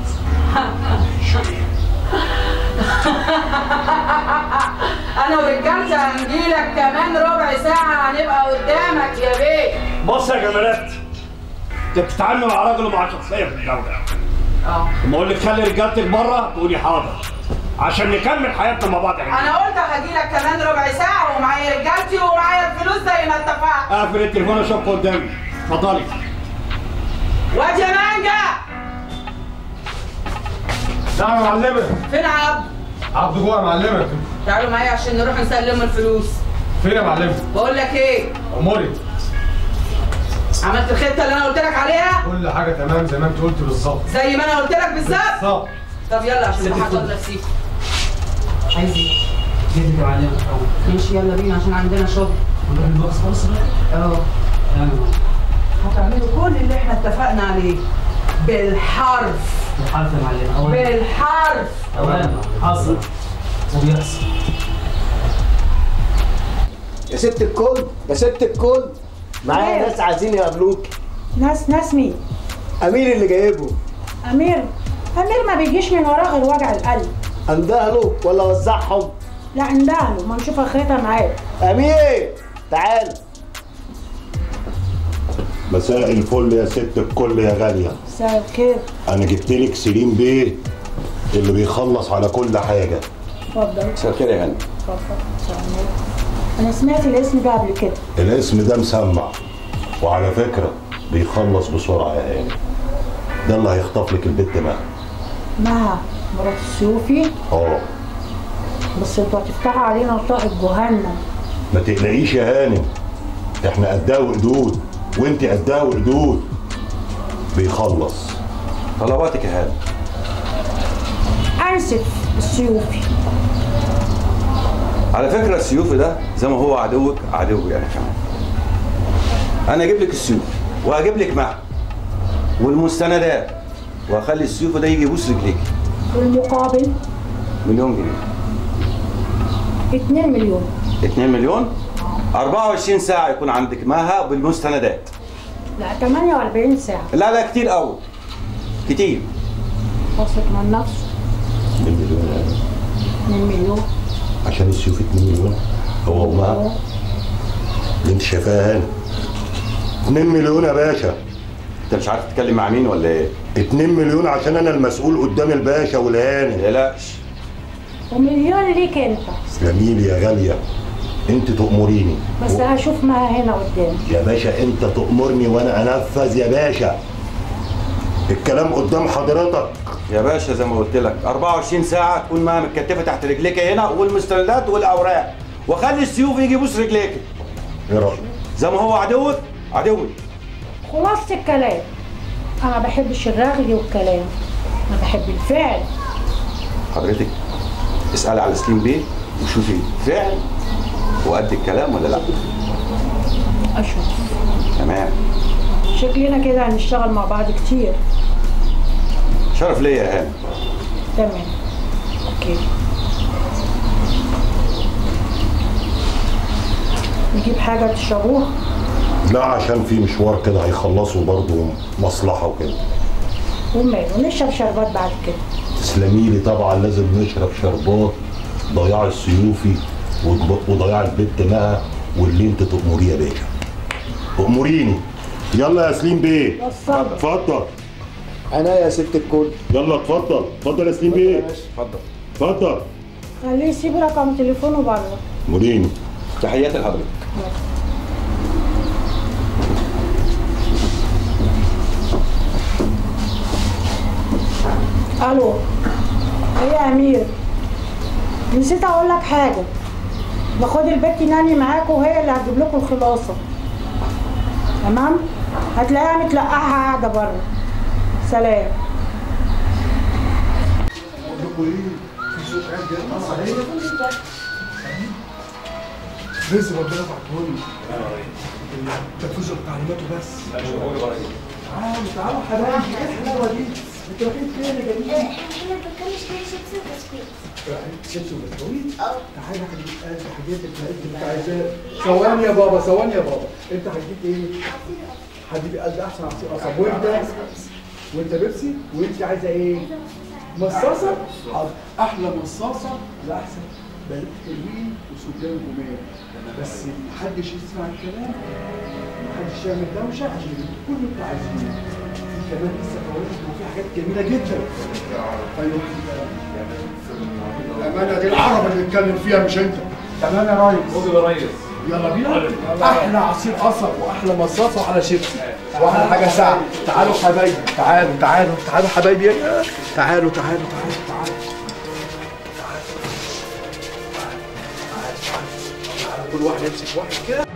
انا ورجالتي هنجيلك كمان ربع ساعه هنبقى قدامك يا بيه بص يا جمالات انت بتتعامل مع راجل ومع شخصيه في الجوله اه لما اقول لك خلي رجالتك بره تقولي حاضر عشان نكمل حياتنا مع بعض يا جماعه انا قلت هجيلك كمان ربع ساعه ومعايا رجالتي ومعايا الفلوس زي ما اتفقنا اقفل التليفون اشوفه قدامي اتفضلي واد يا مانجا نعم يا معلمة فين عبد عبد جوه يا معلمة تعالوا معايا عشان نروح نسلم الفلوس فين يا معلمة؟ بقول لك ايه أموري عملت الخطه اللي انا قلت لك عليها كل حاجة تمام زي ما أنت قلت بالظبط زي ما انا قلت لك بالظبط بالظبط طب يلا عشان ست بحضر الفل. نفسي عايز ايه؟ جيت معلمة ماشي يلا بينا عشان عندنا شغل نروح البوكس خالص بقى؟ اه هتعملوا كل اللي احنا اتفقنا عليه بالحرف بالحرف يا معلم أولا بالحرف أولا حصل وبيحصل يا ست الكل يا ست الكل معايا ناس عايزين يقابلوك ناس ناس مين امير اللي جايبه امير امير ما بيجيش من وراه غير وجع القلب اندهله ولا وزعهم لا اندهله ما نشوف اخرتها معاه امير تعال مساء الفل يا ست الكل يا غالية مساء الخير أنا جبت لك سليم بيه اللي بيخلص على كل حاجة اتفضل مساء الخير يا هاني اتفضل مساء النور. انا سمعت الاسم ده قبل كده الاسم ده مسمع وعلى فكرة بيخلص بسرعة يا هاني ده اللي هيخطف لك البت معاه مها مرات السيوفي اه بس انتوا هتفتحوا علينا طاقة جهنم ما تقلقيش يا هانم احنا قدها وقدود وانت قدها وقدود بيخلص طلباتك يا هانم انسف السيوفي على فكره السيوف ده زي ما هو عدوك عدوي يعني كمان انا اجيب لك السيوف وهجيب لك معه والمستندات وهخلي السيوف ده يجي يبوس رجليك والمقابل مليون جنيه 2 مليون 2 مليون 24 ساعه يكون عندك معها بالمستندات لا 48 ساعة لا لا كتير قوي كتير واثق من نفسه 2 مليون يا هانم 2 مليون عشان السيوف 2 مليون هو ومعها اللي انت شايفاها يا هانم 2 مليون يا باشا انت مش عارف تتكلم مع مين ولا ايه 2 مليون عشان انا المسؤول قدام الباشا والهاني تقلقش ومليون ليك انت تسلميلي يا غاليه انت تأمريني بس هشوف معاها هنا قدام يا باشا انت تأمرني وانا انفذ يا باشا الكلام قدام حضرتك يا باشا زي ما قلت لك 24 ساعه تكون معاها متكتفه تحت رجليك هنا والمستندات والاوراق وخلي السيوف يجي يبوس رجليك ايه رايك زي ما هو عدوك عدوي خلاصة الكلام انا ما بحبش الرغي والكلام انا بحب الفعل حضرتك اسالي على سليم بيه وشوفي فعل وقد الكلام ولا لا اشوف تمام شكلنا كده هنشتغل مع بعض كتير شرف ليا يا هاني تمام اوكي نجيب حاجة تشربوها لا عشان في مشوار كده هيخلصوا برضه مصلحه وكده وماله نشرب شربات بعد كده تسلميلي طبعا لازم نشرب شربات ضياع السيوفي وض- وضياع البت مها واللي انت تأمريه يا باشا أموريني يلا يا سليم بيه وصلت اتفضل انا يا ست الكل يلا اتفضل اتفضل يا سليم بيه اتفضل اتفضل خليه يسيب رقم تليفونه بره موريني تحياتي لحضرتك الو ايه يا امير نسيت اقول لك حاجه باخد البت ناني معاكم وهي اللي هتجيب لكم الخلاصه تمام هتلاقيها متلقحه قاعده بره سلام بقول لكم ايه في صوت عيال جاي مصر اهي رزق ربنا بعتهولي تنفذوا تعليماته بس تعالوا تعالوا حبايبي ايه الحلاوه دي؟ انتوا رايحين فين يا جميل؟ احنا بنتكلم شيبسي وبسكويت رايحين شيبسي وبسكويت؟ اه تعالى هجيب قلب حاجات اللي انت عايزاها ثواني يا بابا ثواني يا بابا انت هتجيب ايه؟ هتجيب قلب احسن عصير قصب وانت وانت بيبسي وانت عايزه ايه؟ مصاصه؟ حاضر احلى مصاصه لاحسن بنات حلوين وسودان جمال بس محدش يسمع الكلام محدش يعمل دوشه عشان يجيب كل اللي انت عايزينه في كمان لسه فوائد وفي حاجات جميله جدا ايوه الامانه دي العرب اللي بنتكلم فيها مش انت تمام يا ريس خد يا ريس يلا بينا احلى عصير قصب واحلى مصاصه واحلى شيبسي واحلى حاجه ساعه تعالوا حبايبي تعالوا تعالوا تعالوا حبايبي تعالوا تعالوا تعالوا تعالوا كل واحد يمسك واحد كده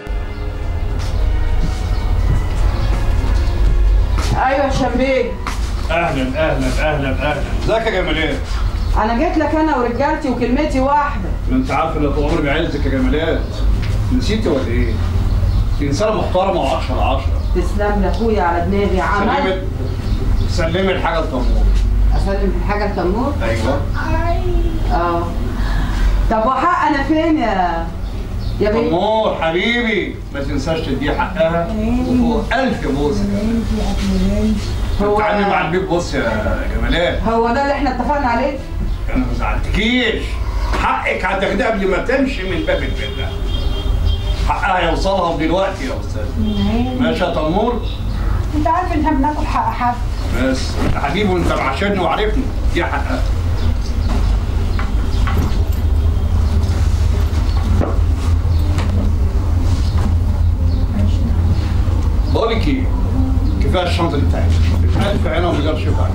ايوه يا شمبيل اهلا اهلا اهلا اهلا ازيك يا جمالات انا جيت لك انا ورجالتي وكلمتي واحده ما انت عارف ان طول عمري بعزك يا جمالات نسيتي ولا ايه؟ دي انسانه محترمه و10 على 10 تسلم لي اخويا على دماغي عملت سلمت سلمي الحاجه لتمور اسلم الحاجه لتمور ايوه اه طب وحق انا فين يا يا بنت تمور حبيبي ما تنساش تديه حقها وفوق ألف بوسه هو- تعالي مع البيت بص يا جمالات هو ده اللي احنا اتفقنا عليه انا ما زعلتكيش حقك هتاخديه قبل ما تمشي من باب البيت ده حقها يوصلها دلوقتي يا استاذ ماشي يا تمور انت عارف ان احنا بناكل حق حد بس يا حبيبي وانت معاشرني وعارفني دي حقها بقول لك ايه كفايه الشنطه دي بتاعتك الف عينها وما جابش عليك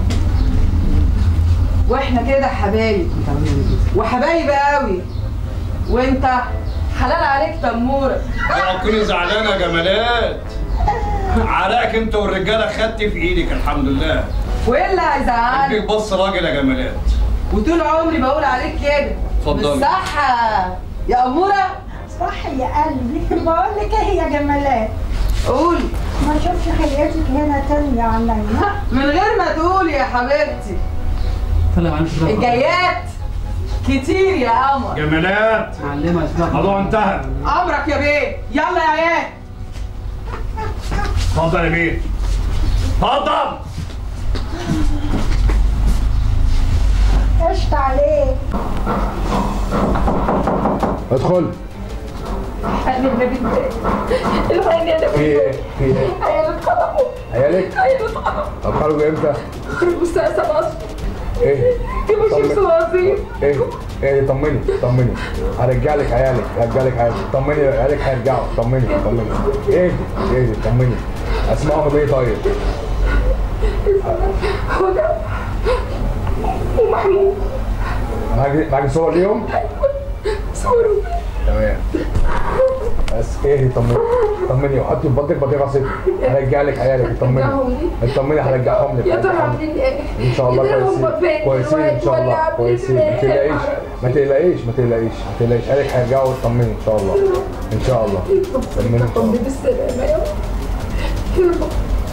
واحنا كده حبايب وحبايب قوي وانت حلال عليك تموره اوعى تكوني زعلانه يا جمالات عراك انت والرجاله خدت في ايدك الحمد لله وايه اللي هيزعلك قلبك بص راجل يا جمالات وطول عمري بقول عليك كده اتفضلي. بالصحة يا أمورة صح يا قلبي بقول لك ايه يا جمالات قولي ما اشوفش خليتك هنا تاني يا عينيا من غير ما تقولي يا حبيبتي طلع عندك الجايات كتير يا قمر جمالات معلمة الموضوع انتهى أمرك يا بيه يلا يا عيال اتفضل يا بيه اتفضل قشطة عليك ادخل انا ما بنتضايق الحقني انا في ايه؟ في ايه؟ عيال اتخطفوا عيالك؟ عيال اتخطفوا طب خرجوا امتى؟ في المستقبل اصلا ايه؟ في مشير طمني. صوازير ايه؟ ايه طمني طمني هرجع لك عيالك هرجع لك عيالك طمني عيالك هيرجعوا طمني طمني ايه ايه طمني اسمائهم ايه طيب؟ هدى ومحمود معاك معاك صور ليهم؟ صوروا تمام بس ايه طمني طمني وحطي في بطنك بطيخه صفر هرجع لك عيالك طمني اطمني هرجعهم لك يا ترى هرجعهم لك. عاملين ايه؟ ان شاء الله يا ترى هم كويسين فين كويسين ان دلوقتي شاء ولا الله عاملين كويسين ما ايه؟ تقلقيش ما تقلقيش ما تقلقيش ما تقلقيش عيالك هيرجعوا وتطمني ان شاء الله ان شاء الله طمني ان شاء الله بالسلامة يا رب يا رب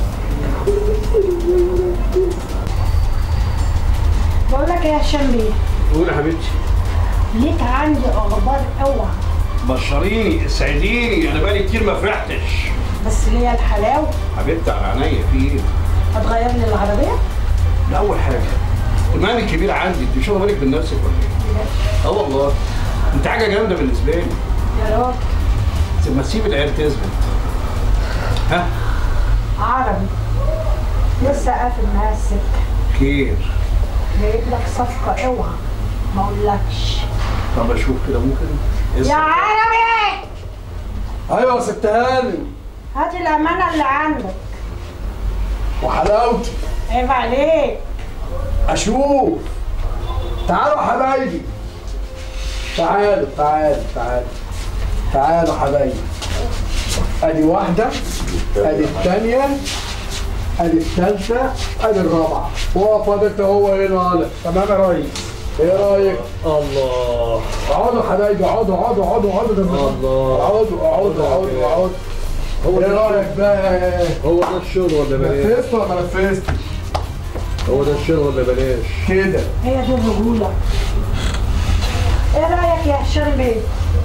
بقول لك إيه يا هشام بيه قول يا حبيبتي ليك عندي اخبار اوعى بشريني اسعديني انا بقالي كتير ما فرحتش بس ليا الحلاوه حبيبتي على عينيا في ايه؟ هتغير لي العربيه ده اول حاجه المال الكبير عندي انت مش واخده بالك من نفسك ولا ايه؟ اه والله انت حاجه جامده بالنسبه لي يا راجل بس ما تسيب العيال تثبت ها عربي لسه قافل معايا السكه خير جايب لك صفقه اوعى ما اقولكش طب اشوف كده ممكن يا عربي ايوه يا ست هاني هات الامانه اللي عندك وحلاوتي عيب عليك اشوف تعالوا حبايبي تعالوا تعالوا تعالوا تعالوا حبايبي ادي واحدة ادي الثانية ادي الثالثة ادي الرابعة واقف انت هو هنا انا تمام يا ريس ايه رايك؟ الله اقعدوا حبايبي اقعدوا اقعدوا اقعدوا اقعدوا ده الله اقعدوا اقعدوا اقعدوا اقعدوا هو ايه ده رايك بقى؟ هو ده الشغل ولا بلاش؟ نفذت ولا ما نفذتش؟ هو ده الشغل ولا بلاش؟ كده هي دي الرجوله ايه رايك يا هشام بيه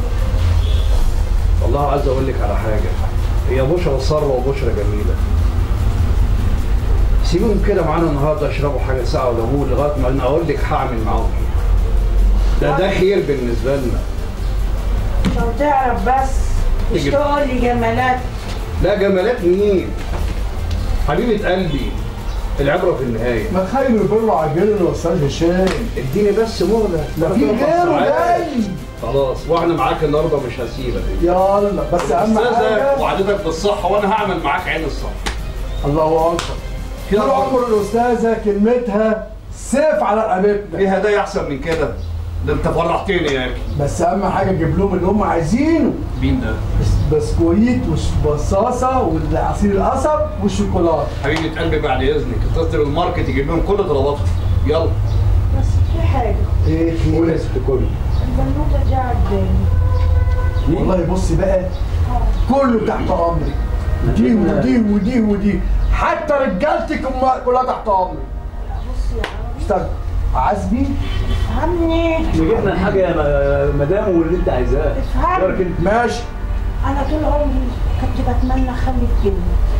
والله عايز اقول لك على حاجه هي بشرى ثروه وبشرى جميله سيبهم كده معانا النهارده يشربوا حاجه ساقعه وليمون لغايه ما انا اقول لك هعمل معاهم ايه ده ده خير بالنسبه لنا لو تعرف بس مش تجيب. تقول لي جمالات لا جمالات مين حبيبه قلبي العبره في النهايه ما تخلي البر عجلنا يا استاذ هشام اديني بس مهله لا في غيره جاي خلاص واحنا معاك النهارده مش هسيبك يلا بس اهم أستاذة، حاجه وعدتك بالصحه وانا هعمل معاك عين الصح الله اكبر طول عمر الاستاذه كلمتها سيف على رقبتنا ايه هدايا احسن من كده ده انت فرحتني يا اخي بس اهم حاجه تجيب لهم اللي هم عايزينه مين ده بس- بسكويت والبصاصه والعصير القصب والشوكولاته حبيبه قلبي بعد اذنك اتصل الماركت يجيب لهم كل طلباتهم يلا بس في حاجه ايه قول يا ست كل البنوته دي عجباني والله بصي بقى كله تحت امري دي ودي ودي ودي حتى رجالتك أم- كلها تحت امري بص يا عربي استنى عزبي افهمني جبنا الحاجه يا م- مدام واللي انت عايزاه افهمني ماشي انا طول عمري كنت بتمنى اخلف جنة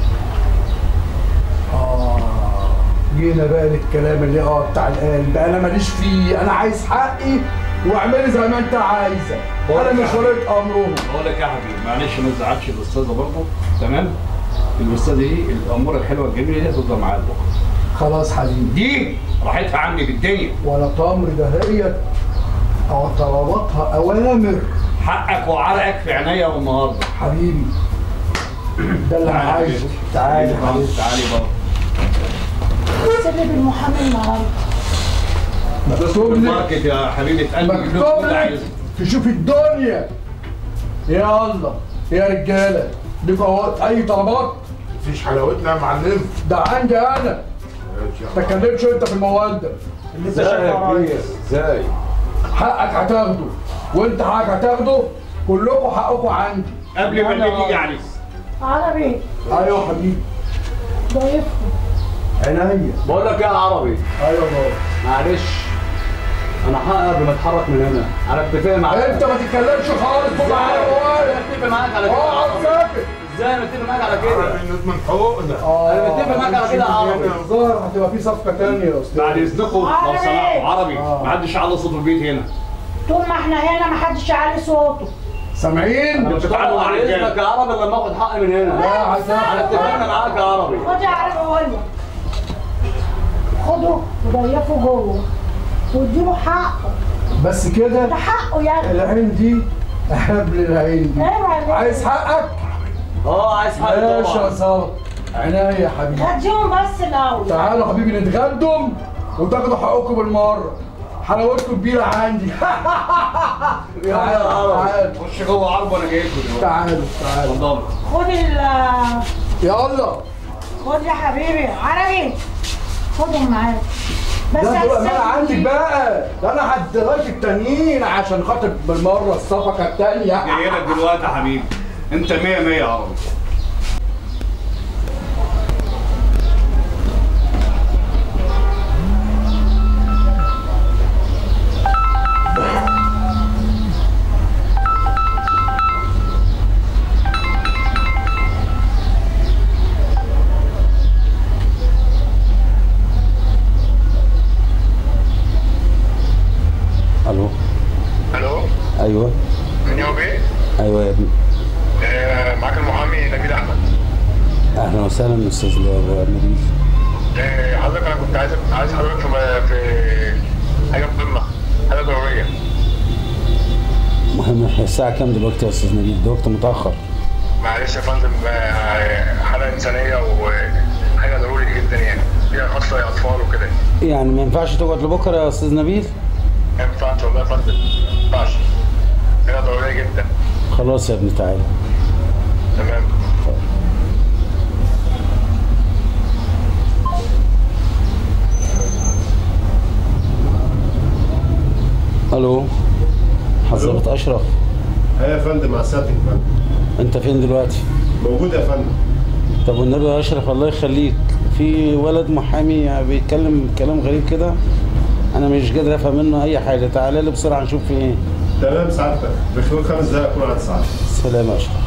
آه جينا بقى للكلام اللي اه بتاع القلب انا ماليش فيه انا عايز حقي واعملي زي ما انت عايزه انا مش ولية امرهم بقول لك يا حبيبي معلش ما تزعلش الاستاذه برضه تمام الاستاذه دي الاموره الحلوه الجميله دي هتفضل معايا بكره خلاص حبيبي دي راحتها عندي بالدنيا ولا تمر ده هي او طلباتها اوامر حقك وعرقك في عينيا والنهارده حبيبي ده اللي انا تعالي عايزه بنتي. تعالي تعالي حبيبي تعالي بابا سيبني بالمحامي النهارده مكتوب لك الماركت يا حبيبه قلبي جيب لهم مكتوب كل اللي لك عايزه تشوف الدنيا يلا يا رجاله ليك أهو اي طلبات مفيش حلاوتنا يا معلم ده عندي انا ما تكلمش انت في الموال ده اللي انت ازاي شايفه يا عايز. كبير ازاي حقك هتاخده وانت حقك هتاخده كلكم حقكم عندي قبل ما الليل يجي عليك عربي ايوه يا حبيبي ضيفهم عينيا بقول لك ايه يا عربي ايوه بابا معلش انا حق قبل ما اتحرك من هنا انا اتفق معاك انت ما تتكلمش خالص فوق معايا موال اتفق معاك على كده يا اقعد عربي. ساكت ازاي انا اتفق معاك على كده نضمن حقوقنا انا متفق معاك على كده يا عربي الظاهر هتبقى في صفقه ثانيه يا استاذ بعد اذنكم لو عربي. سمحتوا عربي ما حدش على صوت البيت هنا طول ما احنا هنا ما حدش يعلي صوته سامعين؟ مش هتعرف على اسمك يا عربي لما اخد حقي من هنا لا عشان انا اتفقنا معاك يا عربي خد يا عربي اقول لك خده وضيفه جوه واديله حقه بس كده ده حقه يا اخي العين دي قبل العين دي ايوه يا عايز حقك؟ اه عايز حقي ماشي طبعا يا صالح عينيا يا حبيبي هديهم بس الاول تعالوا حبيبي نتغدوا وتاخدوا حقكم بالمره حلاوتكم كبيره عندي يلا يا عربي خش جوه عرب وانا جاي لكم دلوقتي تعالوا تعالوا خد ال يلا خد يا حبيبي عربي خدهم معاك بس ده دول هستنى انا عندك فيه. بقى ده انا هديلك التانيين عشان خاطر بالمره الصفقه التانيه جاي لك دلوقتي يا حبيبي انت 100 100 يا عربي الو الو ايوه من يوم ايه؟ ايوه يا ابني آه، معاك المحامي نبيل احمد اهلا وسهلا استاذ نبيل آه، حضرتك انا كنت عايز عايز حضرتك في في حاجه مهمه حاجه ضروريه مهم الساعه كام دلوقتي يا استاذ نبيل ده وقت متاخر معلش يا فندم آه، حاله انسانيه وحاجه ضروري جدا يعني فيها خاصه اطفال وكده يعني ما ينفعش تقعد لبكره يا استاذ نبيل ما ينفعش والله يا فندم ما ينفعش حاجه ضروريه جدا خلاص يا ابني تعالى تمام الو حضرتك اشرف ايوه يا فندم مع سيادتك يا فندم انت فين دلوقتي موجود يا فندم طب والنبي يا اشرف الله يخليك في ولد محامي بيتكلم كلام غريب كده انا مش قادر افهم منه اي حاجه تعالى لي بسرعه نشوف في ايه تمام سعادتك بخلال خمس دقايق اكون عند سعادتك سلام يا اشرف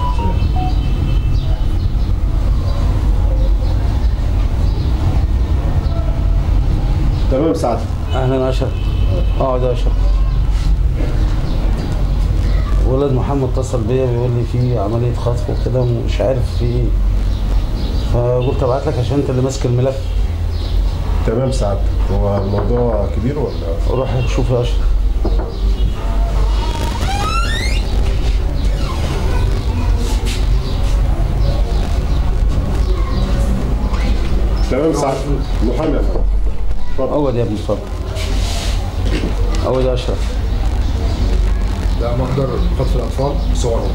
تمام سعادتك اهلا يا اشرف اقعد يا اشرف ولد محمد اتصل بيا بيقول لي في عمليه خطف وكده ومش عارف في ايه فقلت ابعت لك عشان انت اللي ماسك الملف تمام سعادتك هو الموضوع كبير ولا روح شوف يا اشرف تمام سعادتك محامي يا فندم اقعد يا ابني اتفضل اقعد يا اشرف ده محضر خطف الاطفال بصورهم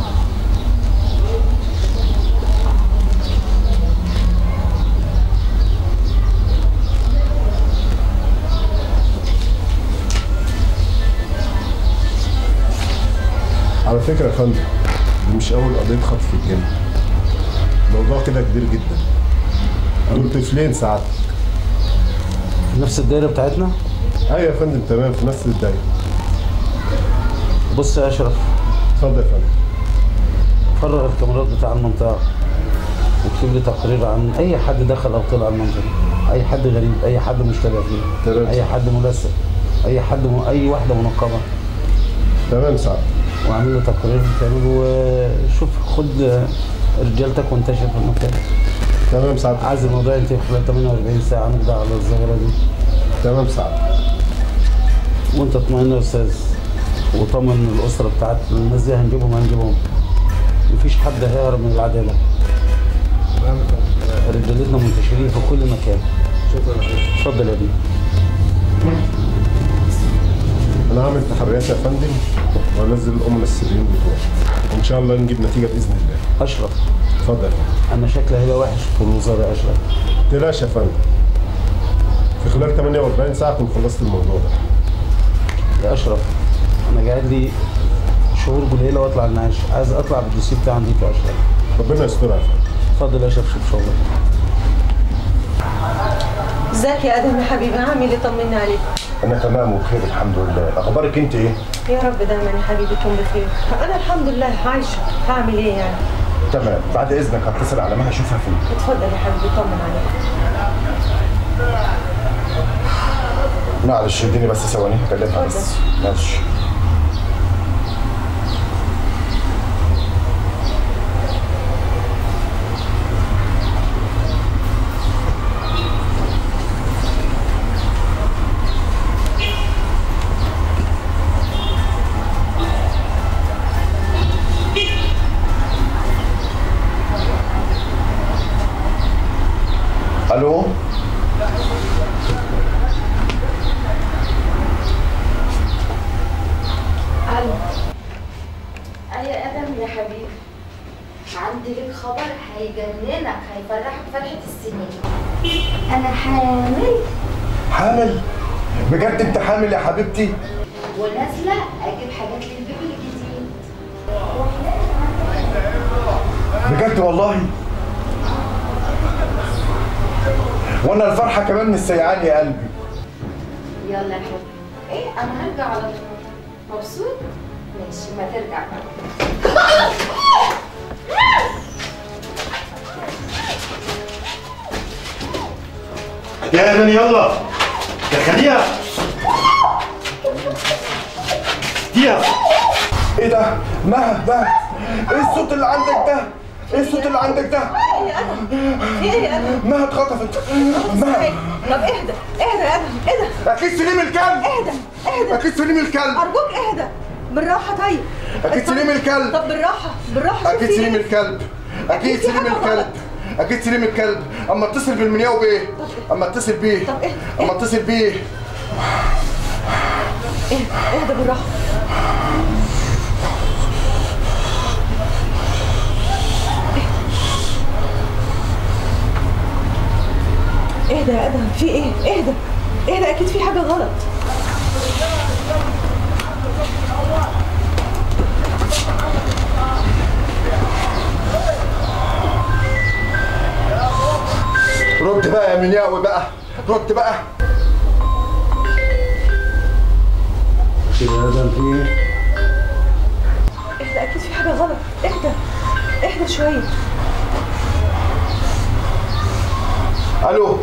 على فكره يا فندم دي مش اول قضيه خطف في الجنة الموضوع كده كبير جدا دول طفلين سعادتك نفس الدايره بتاعتنا ايوه يا فندم تمام في نفس الدايره بص يا اشرف اتفضل يا فندم فرغ الكاميرات بتاع المنطقه واكتب لي تقرير عن اي حد دخل او طلع المنطقه اي حد غريب اي حد مشتبه فيه تمام. اي حد ملثم اي حد م... اي واحده منقبه تمام سعادتك واعمل له تقرير تعمل وشوف خد رجالتك وانتشر في المكان تمام سعادتك عايز الموضوع ينتهي خلال 48 ساعه نقضي على الظاهره دي تمام سعادتك وانت اطمئن يا استاذ وطمن الاسره بتاعت الناس دي هنجيبهم هنجيبهم مفيش حد هيهرب من العداله رجالتنا منتشرين في كل مكان شكرا اتفضل يا ابني انا هعمل تحريات يا فندم وانزل الام السريين بتوعي وان شاء الله نجيب نتيجه باذن الله اشرف اتفضل يا فندم انا شكلي هيبقى وحش في الوزاره يا اشرف تقلقش يا فندم في خلال 48 ساعه اكون خلصت الموضوع ده يا اشرف انا قاعد لي شهور قليله واطلع المعاش عايز اطلع بالدوسيه بتاعي عندك يا اشرف ربنا يسترها يا فندم اتفضل يا اشرف شوف شغلك ازيك يا ادم يا حبيبي عامل ايه طمني عليك انا تمام وبخير الحمد لله اخبارك انت ايه يا رب دايما يا حبيبي تكون بخير انا الحمد لله عايشه هعمل ايه يعني تمام بعد اذنك هتصل على ما اشوفها فين اتفضل يا حبيبي طمن عليك معلش اديني بس ثواني هكلمها بس ماشي الو الو ايوه ادم يا حبيبي عندي لك خبر هيجننك هيفرحك فرحة السنين انا حامل حامل بجد انت حامل يا حبيبتي ونازلة اجيب حاجات للبيبي الجديد بجد والله وانا الفرحه كمان مش سيعاني يا قلبي يلا يا حبيبي ايه انا هرجع على طول مبسوط ماشي ما ترجع بقى يا ابني يلا دخليها ديها ايه ده؟ مهد مهد ايه الصوت اللي عندك ده؟ ايه الصوت اللي عندك ده؟ في ايه يا ادم؟ مهد اتخطفت مهد طب اهدى اهدى يا ادم اهدى اكيد سليم الكلب اهدى اهدى اكيد سليم الكلب ارجوك اهدى بالراحه طيب اكيد سليم الكلب طب بالراحه بالراحه اكيد شوفي سليم إيه؟ الكلب اكيد سليم الكلب اكيد سليم الكلب اما اتصل بالمنياو بيه اما اتصل بيه اما اتصل بيه اهدى اهدى بالراحه اهدى يا ادم في ايه اهدى اهدى اكيد في حاجه غلط رد بقى يا منياوي بقى رد بقى كده يا ادم في ايه؟ اهدى اكيد في حاجه غلط اهدى اهدى شويه الو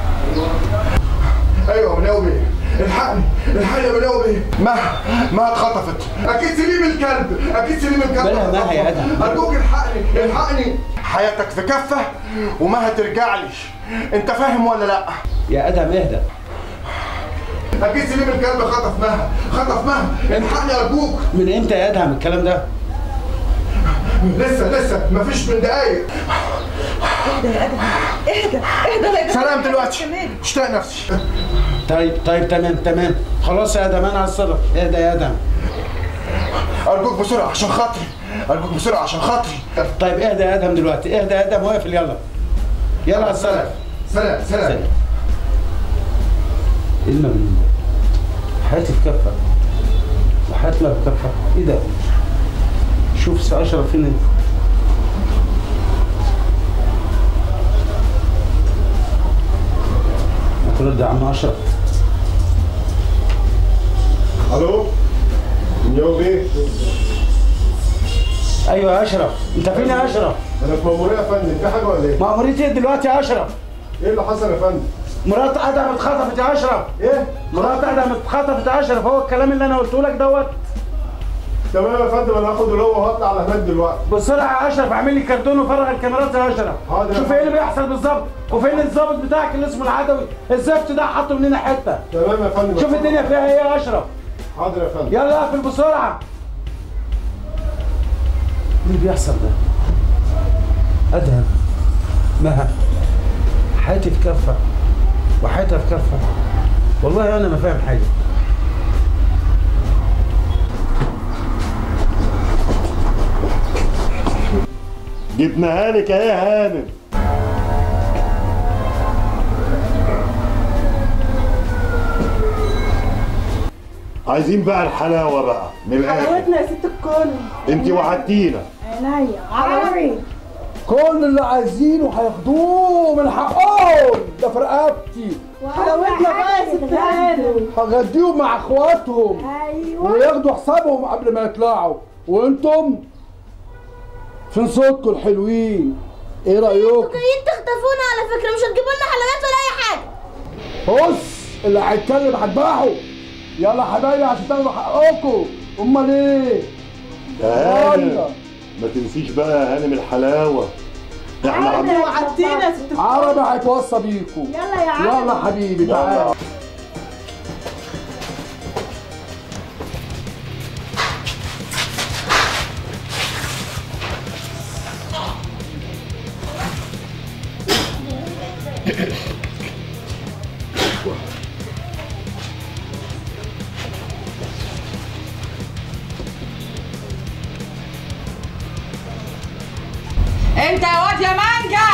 ايوه مناوي بيه الحقني الحقني يا مناوي بيه ما ما اتخطفت اكيد سليم الكلب اكيد سليم الكلب مالها مالها يا ادم؟ ارجوك الحقني الحقني حياتك في كفه وما هترجعليش انت فاهم ولا لا يا ادم اهدى اكيد سليم الكلب خطف مها خطف مها الحقني ارجوك من امتى يا ادهم الكلام ده؟ لسه لسه مفيش من دقايق اهدى يا ادم اهدى اهدى لا يا جماعة. سلام دلوقتي اشتاق نفسي طيب طيب تمام تمام خلاص يا ادم انا هتصرف اهدى يا ادم ارجوك بسرعه عشان خاطري ارجوك بسرعه عشان خاطري طيب اهدى يا ادم دلوقتي اهدى يا ادم واقفل يلا يلا هتصرف سلام سلام ايه المجنون ده؟ حياتي في كفه وحياتنا في كفه ايه ده؟ شوف سي اشرف فين انت رد يا عم اشرف الو منياوي بيه ايوه يا اشرف انت فين يا اشرف؟ انا في مأمورية يا فندم في حاجه ولا ايه؟ مأمورية ايه دلوقتي يا اشرف؟ ايه اللي حصل يا فندم؟ مرات ادم اتخطفت يا اشرف ايه؟ مرات ادم اتخطفت يا اشرف هو الكلام اللي انا قلته لك دوت تمام يا فندم انا هاخد الهوا وهطلع على هناك دلوقتي بسرعه يا اشرف اعمل لي كرتون وفرغ الكاميرات يا اشرف حاضر يا شوف ايه اللي بيحصل بالظبط وفين الظابط بتاعك اللي اسمه العدوي الزفت ده حاطه مننا حته تمام يا فندم شوف الدنيا فيها ايه يا اشرف حاضر يا فندم يلا اقفل بسرعه ايه اللي بيحصل ده ادهم مها حياتي في كفه وحياتها في كفه والله انا ما فاهم حاجه جبناها لك اهي يا هانم عايزين بقى الحلاوه بقى من الاخر حلاوتنا يا ست الكل انت وعدتينا عينيا عربي كل اللي عايزينه هياخدوه من حقهم ده في رقبتي حلاوتنا بقى يا ست هانم هغديهم مع اخواتهم ايوه وياخدوا حسابهم قبل ما يطلعوا وانتم فين صوتكم الحلوين ايه رايكم جايين تخطفونا على فكرة مش هتجيبوا لنا حلويات ولا أي حاجة بص اللي هيتكلم هتباعه يلا يا حبايبي عشان تاخدوا حقكم امال ايه يا هانم يلا. ما تنسيش بقى يا هانم الحلاوه احنا عم... وعدتينا يا ست الكل عربي هيتوصى بيكم يلا يا عم يلا حبيبي تعالى انت يا واد يا مانجا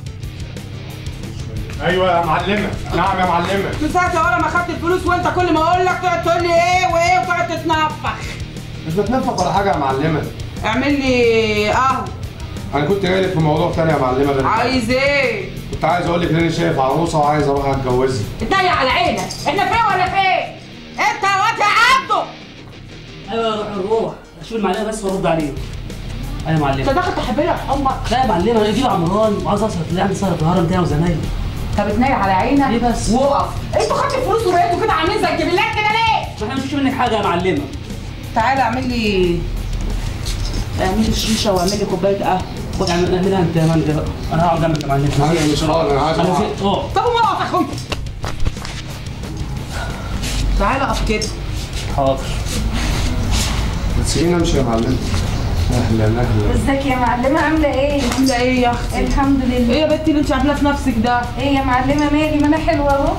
ايوه يا معلمه نعم يا معلمه من ساعه يا ورا ما خدت الفلوس وانت كل ما اقول لك تقعد تقول لي ايه وايه وتقعد تتنفخ مش بتنفق ولا حاجه يا معلمه اعمل لي قهوه انا كنت جاي لك في موضوع تاني يا معلمه غير عايز ايه؟ كنت عايز اقول لك ان انا شايف عروسه وعايز اروح اتجوزها اتضايق على عينك احنا فين ولا فين؟ انت يا واد يا عبده ايوه روح نروح اشوف المعلمه بس وارد عليه ايوه يا معلمه انت داخل تحب لي امك لا يا معلمه انا اجيب عمران وعايز اصرف اللي عندي سهره في الهرم بتاعي وزمايلي طب اتنيل على عينك ليه بس؟ وقف انتوا خدتوا الفلوس وبقيتوا كده عاملين زي الجبلات كده ليه؟ ما احنا مش منك حاجه يا معلمه تعالى اعمل لي اعمل لي شيشه واعمل لي كوبايه قهوه خد اعمل- اعملها انت يا مانجا بقى انا هقعد جنبك يا معلمه انا مش هقعد انا عايز انا اقعد في اه طب ما اقف يا اخويا تعالى اقف كده حاضر تسيبيني امشي يا معلمه اهلا اهلا ازيك يا معلمة عاملة ايه؟ عاملة ايه يا اختي؟ الحمد لله ايه يا بنتي اللي انت عاملاه في نفسك ده؟ ايه يا معلمة مالي ما انا حلوة اهو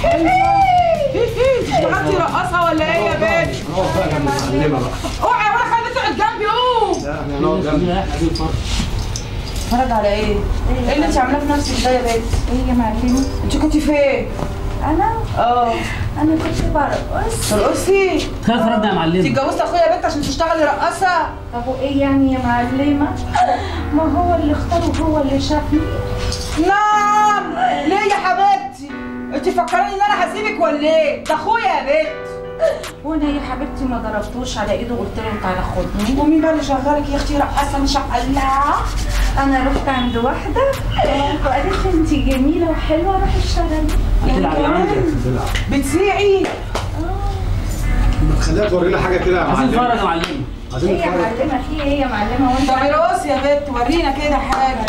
اشتغلتي رقاصة ولا ايه يا بنت؟ معلمه بقى اوعي ولا خليك تقعد جنبي قوم لا احنا هنقعد جنبك اتفرج على ايه؟ ايه اللي انت عاملاه في نفسك ده يا بنت؟ ايه يا معلمة؟ انت كنت فين؟ انا؟ اه انا كنت برقص ترقصي؟ خلينا اتفرجنا يا انت معلمه اتجوزت اخويا يا بنت عشان تشتغلي رقاصة؟ طب وايه يعني يا معلمة؟ ما هو اللي اختاره هو اللي شافني نعم ليه يا حبيبتي؟ انت فكراني ان انا هسيبك ولا ايه؟ ده اخويا يا بنت وانا يا حبيبتي ما ضربتوش على ايده وقلت له تعالى خدني ومين بقى اللي شغالك يا اختي رقاصة مش الله انا رحت عند واحدة وقالت لي انت جميلة وحلوة روحي اشتغلي هتلعب يا مانجا بتسيعي ما تخليها تورينا حاجه كده يا عايزين معلمه نتفرج يا معلمه عايزين ايه يا نتفرج معلمة في ايه يا معلمة وانت طب رقصي يا بنت ورينا كده حاجة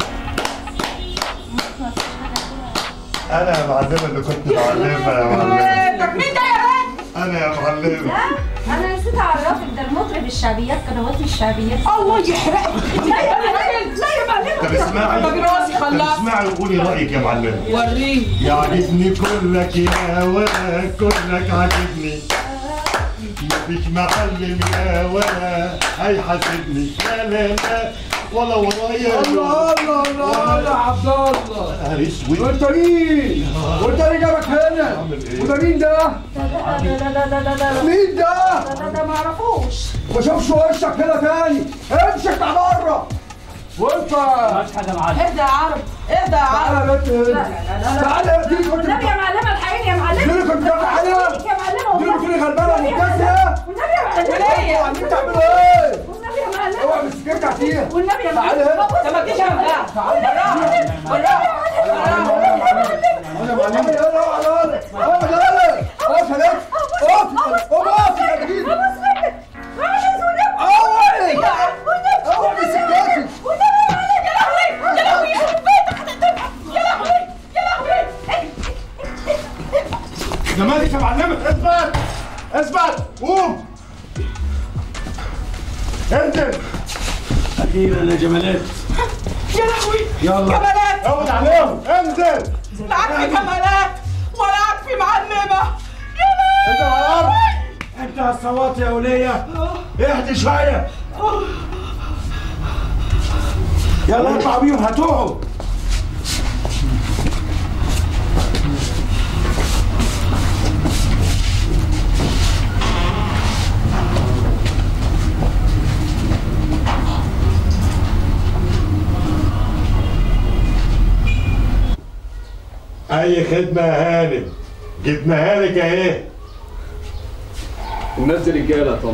انا يا معلمه اللي كنت معلمه يا معلمه طب مين ده يا بنت؟ انا يا معلمه لا انا نسيت اعرفك ده المطرب الشعبيات قنوات الشعبيات الله يحرقك لا يا راجل لا يا معلمة طب اسمعي طب راسي طب خلاص اسمعي وقولي رايك يا معلمه وريني يعجبني كلك يا ولا كلك عاجبني مفيش معلم يا ولا هيحاسبني لا لا لا ولا ورايا الله الله الله الله عبد الله نهار اسود وانت مين؟ وانت اللي جابك هنا؟ وده مين ده؟ ده ده ده ده ده ده مين ده؟ ده ده ده معرفوش ما شافش وشك كده تاني امشي اطلع بره وانت مش حاجه يا معلم اهدى يا عرب اهدى يا عرب تعالى يا بنت لا لا لا تعالى يا دي كنت والنبي يا معلمة الحقيقي يا معلمة دي كنت بتعمل عليها يا معلمة دي والله كنت غلبانه ومكاسيه والنبي يا معلمة وليه؟ وعمالين تعملوا ايه؟ والنبي يا معلمة اوعى مسكتك فيها والنبي يا تعالى معلمة هنا طب ما تجيش هنا انا معلم يلا يلا اقف يلا اقف يلا اقف اقف اقف يا جديد اوعي اوعي مسكتك ده مالك يا معلمه اثبت اثبت قوم انزل اخيرا يا جمالات يا لهوي يلا كمالات اقعد عليهم انزل لا عارفة كمالات ولا عارفة معلمة انت على الارض انت هتصوت يا وليه اهدي شويه يلا اطلع بيهم هتوعوا اي خدمه يا هانم جبناها لك اهي الناس دي رجاله يا طمر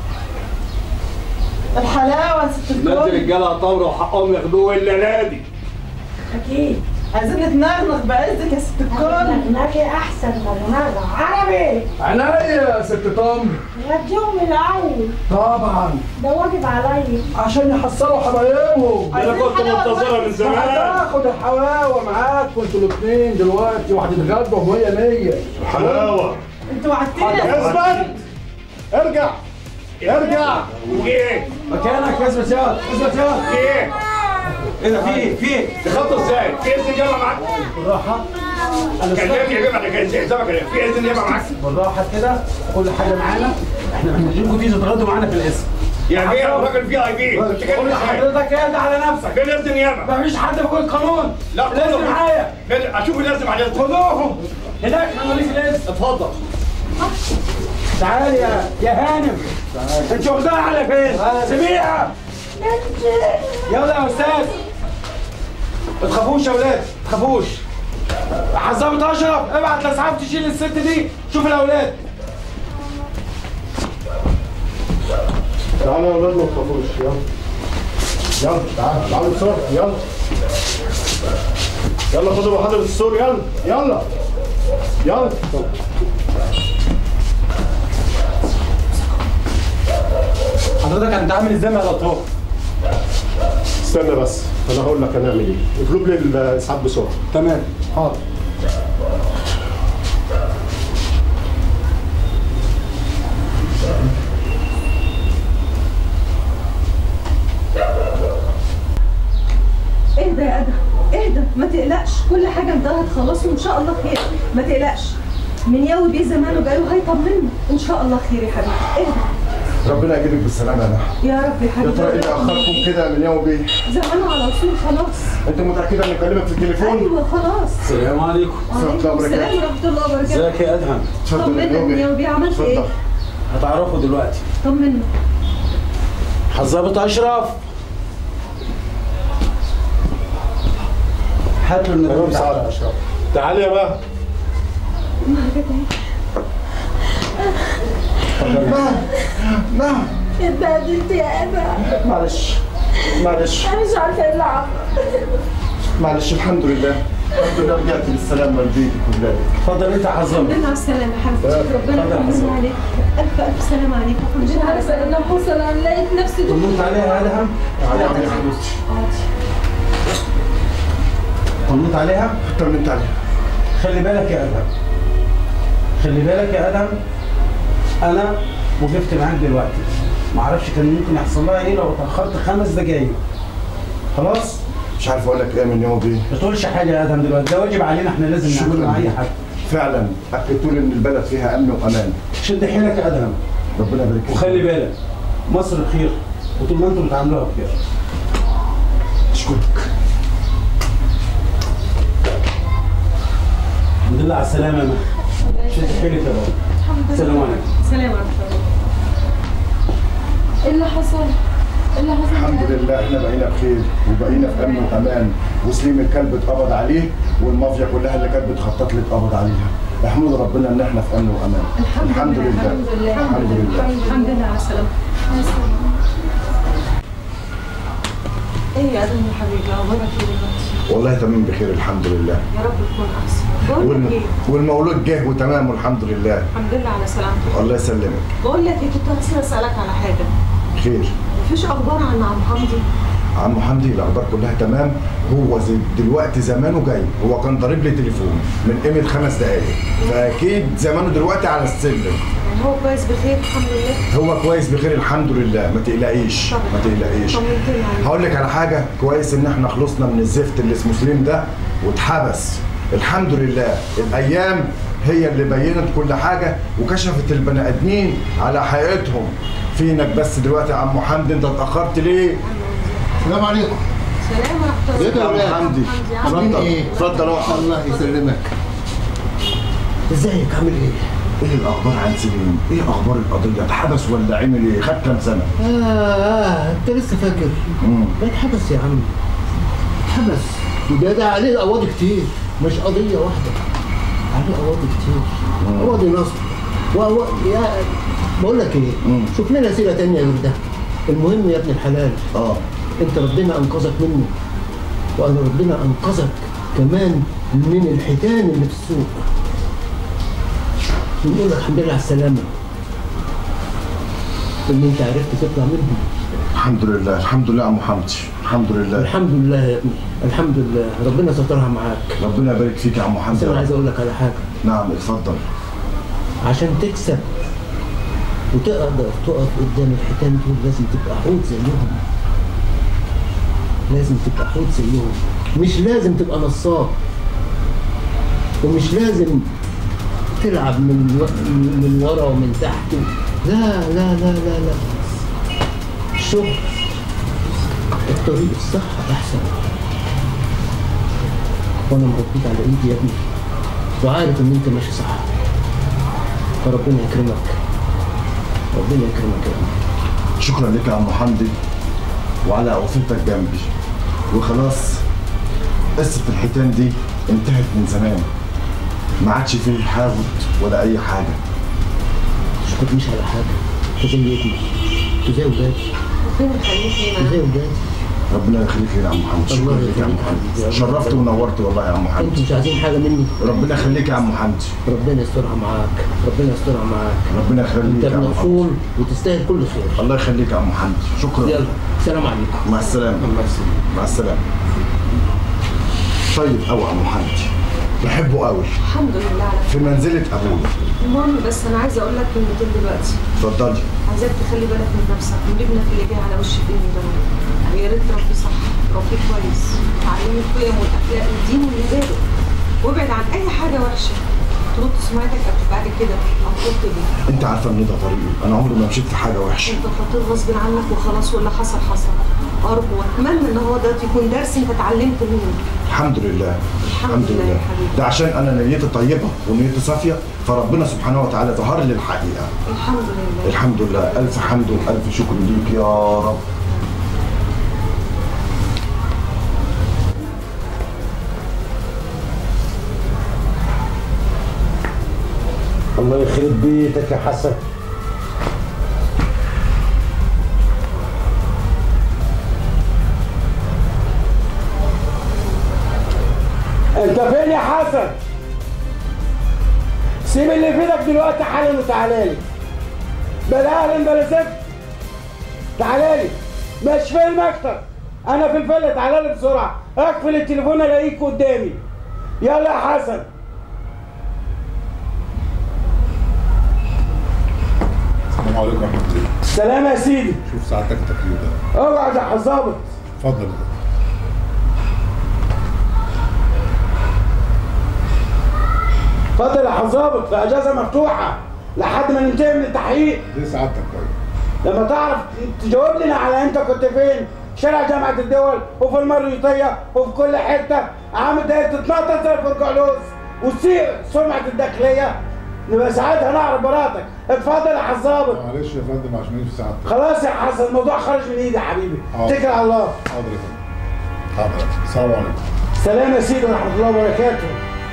الحلاوة يا ست الناس دي الكل رجاله يا طمر وحقهم ياخدوه الا نادي اكيد عايزين نتنغنغ بعزك يا ست الكل نجي احسن مرمغه عربي عينيا يا ست تمر وديهم الاول طبعا ده واجب عليا عشان يحصلوا حبايبهم انا كنت منتظرها من زمان هتاخد الحلاوه معاك وانتوا الاثنين دلوقتي وهتتغدوا وهي مية حلاوه انتوا وعدتني اثبت ارجع ارجع ايه مكانك يا زبسيات زبسيات ايه ايه ده في ايه في ايه تخطط ازاي؟ في اذن نيابه معاك؟ بالراحه انا كلمني يا جماعه كان حسابك في اذن نيابه معاك؟ بالراحه كده كل حاجه معانا احنا محتاجينكم تيجوا تتغدوا معانا في الاسم يا بيه راجل في اي بي انت كده قول لحضرتك ايه ده على نفسك فين اذن نيابه؟ مفيش حد بيقول القانون لا لازم خدهم. معايا فين- اشوف لازم عليه خدوهم هناك حواليك الاسم اتفضل تعالي يا يا هانم انت واخداها على فين؟ سميعه يلا يا استاذ ما تخافوش يا ولاد ما تخافوش حزام اشرف ابعت لاسعاف تشيل الست دي شوف الاولاد تعالوا يا اولاد ما تخافوش يلا يلا تعالوا تعالوا بسرعه يلا يلا خدوا محاضرة السور يلا يلا يلا حضرتك هتتعامل ازاي مع الاطفال؟ استنى بس انا هقول لك هنعمل ايه اطلب لي الاسعاف بسرعه تمام حاضر اهدى يا ادم اهدى ما تقلقش كل حاجه انتهت خلاص وان شاء الله خير ما تقلقش من يوم بيه زمانه جاله هيطمنا ان شاء الله خير يا حبيبي اهدى ربنا يجيبك بالسلامه يا نحو يا رب يا يا حبيبي ترى ايه اللي اخركم كده من يوم بيه زمانه على وصول خلاص انت متاكده اني اكلمك في التليفون ايوه خلاص السلام عليكم وعليكم السلام ورحمه الله وبركاته ازيك يا ادهم طمنا من يوم بيه عملت ايه هتعرفوا دلوقتي طمنا حظابط اشرف هات له النبي بتاعك اشرف تعالي يا بقى نعم اتبهدلت يا ابا معلش معلش انا مش عارفه ايه اللي عمل معلش الحمد لله الحمد لله رجعت بالسلامه لبيتك وولادك اتفضل انت حظام الحمد لله على السلامه يا حبيبتي ربنا يطمنا عليك الف الف سلامه عليك الحمد مش لله على عارفه ايه اللي حصل انا لقيت نفسي طمنت عليها يا ادهم تعالي يا حبيبتي طمنت عليها طمنت عليها خلي بالك يا ادهم خلي بالك يا ادهم انا وقفت معاك دلوقتي ما اعرفش كان ممكن يحصل لها ايه لو اتاخرت خمس دقايق خلاص مش عارف اقول لك ايه من يوم بيه ما تقولش حاجه يا ادهم دلوقتي ده واجب علينا احنا لازم نعمله مع اي حد فعلا اكدتوا لي ان البلد فيها امن وامان شد حيلك يا ادهم ربنا يبارك فيك وخلي بالك مصر بخير وطول ما انتم بتعاملوها بخير اشكرك الحمد لله على السلامه يا مها شد حيلك يا بابا السلام عليكم سلام ورحمه الله ايه اللي حصل؟ ايه اللي حصل الحمد لله احنا بقينا بخير وبقينا في امن وامان وسليم الكلب اتقبض عليه والمافيا كلها اللي كانت بتخطط لي اتقبض عليها احمد ربنا ان احنا في امن وامان الحمد لله الحمد لله الحمد لله الحمد لله على السلامه ايه يا ادم يا حبيبي اخبارك ايه دلوقتي والله تمام بخير الحمد لله يا رب تكون احسن بقول لك والم... ايه والمولود جه وتمام والحمد لله الحمد لله على سلامتك الله يسلمك بقول لك ايه كنت عايزه اسالك على حاجه خير مفيش اخبار عن عم حمدي عم حمدي الاخبار كلها تمام هو زي دلوقتي زمانه جاي هو كان ضارب لي تليفون من قيمه خمس دقائق فاكيد زمانه دلوقتي على السلم يعني هو كويس بخير الحمد لله هو كويس بخير الحمد لله ما تقلقيش ما تقلقيش طمنتني عليه هقول لك على حاجه كويس ان احنا خلصنا من الزفت اللي اسمه سليم ده واتحبس الحمد لله الايام هي اللي بينت كل حاجه وكشفت البني ادمين على حقيقتهم فينك بس دلوقتي يا عم حمدي انت اتاخرت ليه السلام عليكم سلام ورحمه ازيك يا عم ولاد حمدي عاملين اتفضل ايه؟ اتفضل اقعد الله يسلمك ازيك عامل ايه؟ ايه الاخبار عن سليم؟ ايه اخبار القضيه؟ اتحبس ولا عمل ايه؟ خد كام سنه؟ آه, اه انت لسه فاكر ما اتحبس يا عم اتحبس وده ده عليه قواضي كتير مش قضية واحدة عليه قواضي كتير قواضي نصب و... و... يا بقول لك ايه شوف لنا سيرة تانية غير ده المهم يا ابن الحلال اه انت ربنا انقذك منه وانا ربنا انقذك كمان من الحيتان اللي في السوق بنقول لك الحمد لله على السلامة ان انت عرفت تطلع منهم الحمد لله الحمد لله يا عم حمدي الحمد لله الحمد لله يا ابني الحمد لله ربنا سترها معاك ربنا يبارك فيك يا عم بس حمدي انا عايز اقول لك على حاجه نعم اتفضل عشان تكسب وتقدر تقف قدام الحيتان دول لازم تبقى حوت زيهم لازم تبقى حوت زيهم مش لازم تبقى نصاب ومش لازم تلعب من و- من ورا ومن تحت لا لا لا لا لا الشغل الطريق الصح احسن وانا مربيك على ايدي يا ابني وعارف ان انت ماشي صح فربنا يكرمك ربنا يكرمك يا ابني شكرا لك يا عم حمدي وعلى وقفتك جنبي وخلاص قصة الحيتان دي انتهت من زمان ما عادش فيه حاوت ولا أي حاجة تشكرنيش على حاجة انت زي ابني انت زي ولادي ربنا يخليك انت زي ولادي ربنا يخليك لي يا عم محمد شكرا الله لك يا عم محمد شرفت ونورت والله يا عم محمد انتوا مش عايزين حاجة مني ربنا يخليك يا عم محمد ربنا يسترها معاك ربنا يسترها معاك ربنا يخليك انت يا عم ابن محمد اصول وتستاهل كل خير الله يخليك يا عم محمد شكرا يلا سلام عليكم مع السلامة مع السلامة طيب قوي يا عم محمد بحبه قوي الحمد لله على في منزلة أبوه المهم بس انا عايزه اقول لك كلمتين دلوقتي اتفضلي عايزاك تخلي بالك من نفسك من ابنك اللي جاي على وش الدنيا ده يا ريت تربيه صح ربيه كويس تعلمه القيم والاخلاق والدين والعباده وابعد عن اي حاجه وحشه ترد سمعتك قبل بعد كده او ترد بيه انت عارفه ان ده طريقي انا عمري ما مشيت في حاجه وحشه انت خطيت غصب عنك وخلاص واللي حصل حصل ارجو واتمنى ان هو ده يكون درس انت اتعلمت منه الحمد لله الحمد لله يا حبيبي. ده عشان انا نيتي طيبه ونيتي صافيه فربنا سبحانه وتعالى ظهر لي الحقيقه الحمد لله الحمد لله الف حمد والف شكر ليك يا رب الله يخرب بيتك يا حسن انت فين يا حسن سيب اللي في ايدك دلوقتي حالا وتعالى لي بلا اهلا بلا زفت تعالى لي مش في المكتب انا في الفيلا تعالى لي بسرعه اقفل التليفون الاقيك قدامي يلا يا حسن السلام عليكم ورحمه الله سلام يا سيدي شوف سعادتك التكليف ده اقعد يا حظابط اتفضل اتفضل يا حظابط في اجازه مفتوحه لحد ما ننتهي من التحقيق دي سعادتك طيب لما تعرف تجاوب لنا على انت كنت فين شارع جامعة الدول وفي المريوطية وفي كل حتة عامل ده تتنطط زي الفرجعلوز وتسيء سمعة الداخلية نبقى ساعتها نعرف براءتك اتفضل يا حظابط معلش يا فندم عشان في سعادتك خلاص يا حسن الموضوع خرج من ايدي يا حبيبي حاضر. اتكل على الله حاضر يا فندم حاضر السلام عليكم سلام يا سيدي ورحمة الله وبركاته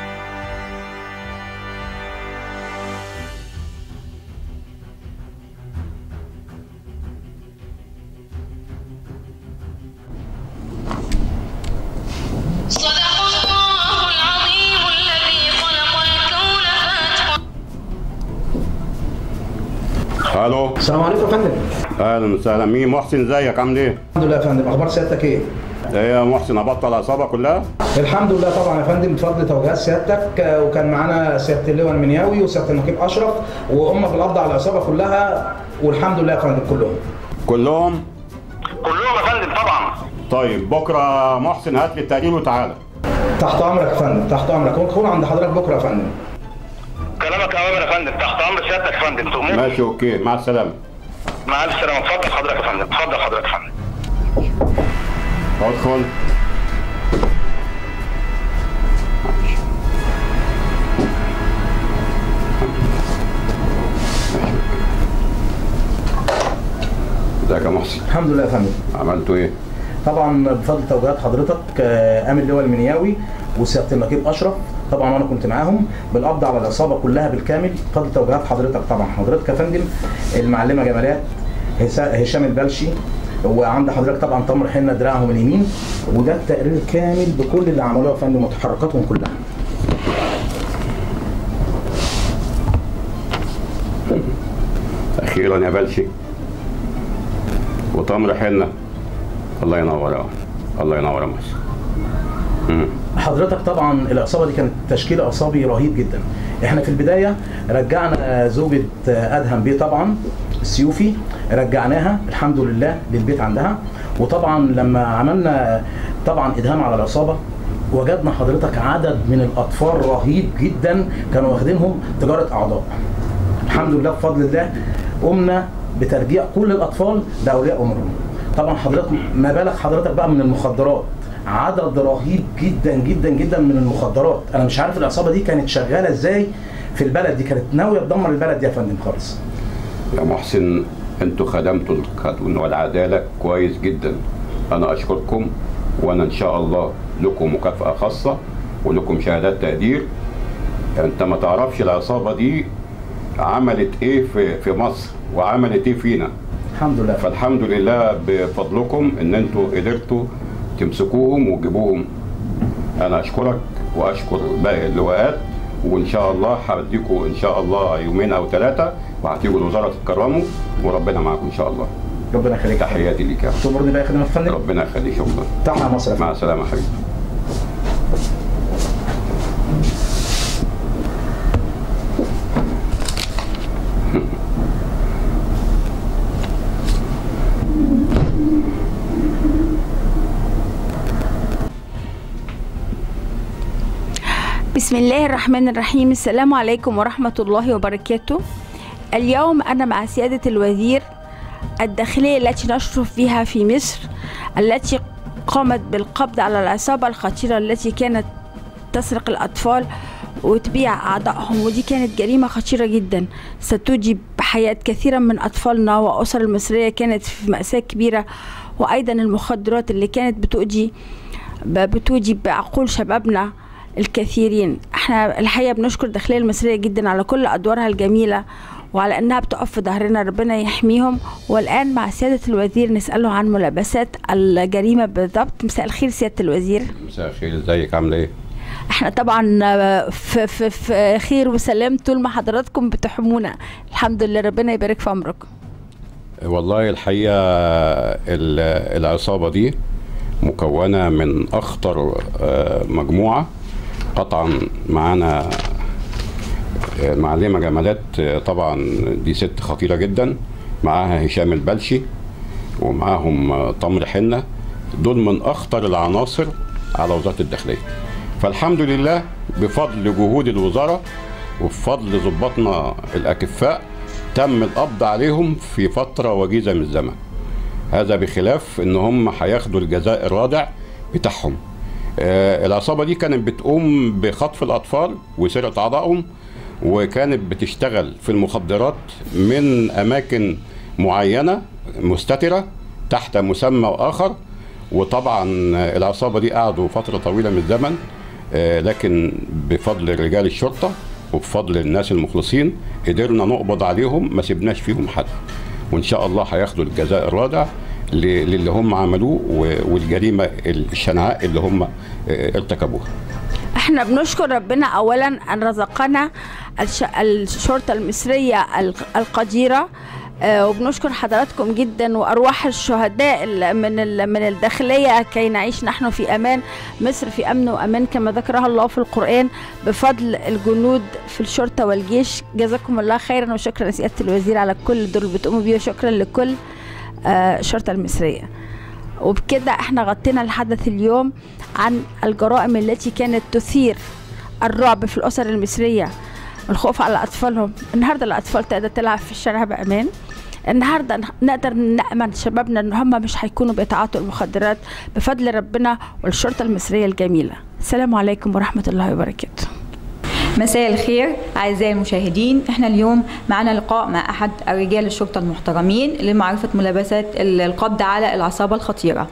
الو السلام عليكم يا فندم اهلا وسهلا مين محسن ازيك عامل ايه؟ الحمد لله يا فندم اخبار سيادتك ايه؟ ايه يا محسن ابطل العصابه كلها؟ الحمد لله طبعا يا فندم بفضل توجيهات سيادتك آه، وكان معانا سياده اللواء المنياوي وسياده النقيب اشرف وهم في القبض على العصابه كلها والحمد لله يا فندم كلهم كلهم؟ كلهم يا فندم طبعا طيب بكره محسن هات لي التقرير وتعالى تحت امرك يا فندم تحت امرك ونكون عند حضرتك بكره يا فندم كلامك اوامر يا فندم تحت امر سيادتك يا فندم تؤمر ماشي اوكي مع السلامه مع الف سلامه اتفضل حضرتك يا فندم اتفضل حضرتك يا فندم ادخل ازيك يا محسن الحمد لله يا فندم عملتوا ايه؟ طبعا بفضل توجيهات حضرتك آه، قام اللواء المنياوي وسياده النقيب اشرف طبعا وانا كنت معاهم بالقبض على العصابه كلها بالكامل بفضل توجيهات حضرتك طبعا حضرتك يا فندم المعلمه جمالات هسا- هشام البلشي وعند حضرتك طبعا تمر حنه دراعهم اليمين وده التقرير كامل بكل اللي عملوه يا فندم وتحركاتهم كلها اخيرا يا بلشي وتمر حنه الله ينور يا الله ينور يا محسن مم. حضرتك طبعا العصابه دي كانت تشكيل عصابي رهيب جدا احنا في البدايه رجعنا زوجة ادهم بيه طبعا السيوفي رجعناها الحمد لله للبيت عندها وطبعا لما عملنا طبعا ادهام على العصابه وجدنا حضرتك عدد من الاطفال رهيب جدا كانوا واخدينهم تجاره اعضاء الحمد لله بفضل الله قمنا بترجيع كل الاطفال لاولياء امورهم طبعا حضرتك ما بالك حضرتك بقى من المخدرات عدد رهيب جدا جدا جدا من المخدرات انا مش عارف العصابه دي كانت شغاله ازاي في البلد دي كانت ناويه تدمر البلد دي يا فندم خالص يا محسن انتوا خدمتوا القانون والعداله كويس جدا انا اشكركم وانا ان شاء الله لكم مكافاه خاصه ولكم شهادات تقدير انت ما تعرفش العصابه دي عملت ايه في في مصر وعملت ايه فينا الحمد لله فالحمد لله بفضلكم ان انتوا قدرتوا تمسكوهم وتجيبوهم انا اشكرك واشكر باقي اللواءات وان شاء الله هديكم ان شاء الله يومين او ثلاثه وهتيجوا الوزاره تتكرموا وربنا معاكم ان شاء الله ربنا يخليك تحياتي ليك يا تمرني بقى خدمه فندم ربنا يخليك شكرا تحيا مصر مع السلامه يا حبيبي بسم الله الرحمن الرحيم السلام عليكم ورحمة الله وبركاته اليوم أنا مع سيادة الوزير الداخلية التي نشرف بها في مصر التي قامت بالقبض على العصابة الخطيرة التي كانت تسرق الأطفال وتبيع أعضائهم ودي كانت جريمة خطيرة جدا ستوجب بحياة كثيرا من أطفالنا وأسر المصرية كانت في مأساة كبيرة وأيضا المخدرات اللي كانت بتؤدي بتوجب بعقول شبابنا الكثيرين احنا الحقيقه بنشكر الداخليه المصريه جدا على كل ادوارها الجميله وعلى انها بتقف في ظهرنا ربنا يحميهم والان مع سياده الوزير نساله عن ملابسات الجريمه بالضبط مساء الخير سياده الوزير مساء الخير ازيك عامله ايه احنا طبعا في, في, في خير وسلام طول ما حضراتكم بتحمونا الحمد لله ربنا يبارك في عمركم والله الحقيقه ال- العصابه دي مكونه من اخطر آه، مجموعه قطعا معانا آه، معلمه جمالات آه، طبعا دي ست خطيره جدا معاها هشام البلشي ومعاهم آه، تمر حنه دول من اخطر العناصر على وزاره الداخليه فالحمد لله بفضل جهود الوزاره وبفضل ضباطنا الاكفاء تم القبض عليهم في فتره وجيزه من الزمن هذا بخلاف ان هم هياخدوا الجزاء الرادع بتاعهم آه، العصابه دي كانت بتقوم بخطف الاطفال وسرقه اعضائهم وكانت بتشتغل في المخدرات من اماكن معينه مستتره تحت مسمى اخر وطبعا العصابه دي قعدوا فتره طويله من الزمن آه، لكن بفضل رجال الشرطه وبفضل الناس المخلصين قدرنا نقبض عليهم ما سيبناش فيهم حد وان شاء الله هياخدوا الجزاء الرادع ل- للي هم عملوه و- والجريمه الشنعاء اللي هم آه، ارتكبوها احنا بنشكر ربنا اولا ان رزقنا الش... الشرطه المصريه الق- القديره آه، وبنشكر حضراتكم جدا وارواح الشهداء ال- من ال- من الداخليه كي نعيش نحن في امان مصر في امن وامان كما ذكرها الله في القران بفضل الجنود في الشرطه والجيش جزاكم الله خيرا وشكرا سياده الوزير على كل الدور اللي بتقوموا بيه وشكرا لكل آه، الشرطه المصريه وبكده احنا غطينا الحدث اليوم عن الجرائم التي كانت تثير الرعب في الأسر المصرية الخوف على أطفالهم النهاردة الأطفال تقدر تلعب في الشارع بأمان النهارده نقدر نأمن شبابنا ان هم مش هيكونوا بيتعاطوا المخدرات بفضل ربنا والشرطه المصريه الجميله السلام عليكم ورحمه الله وبركاته مساء الخير أعزائي المشاهدين احنا اليوم معنا لقاء مع أحد رجال الشرطة المحترمين لمعرفة ملابسات ال- القبض على العصابة الخطيرة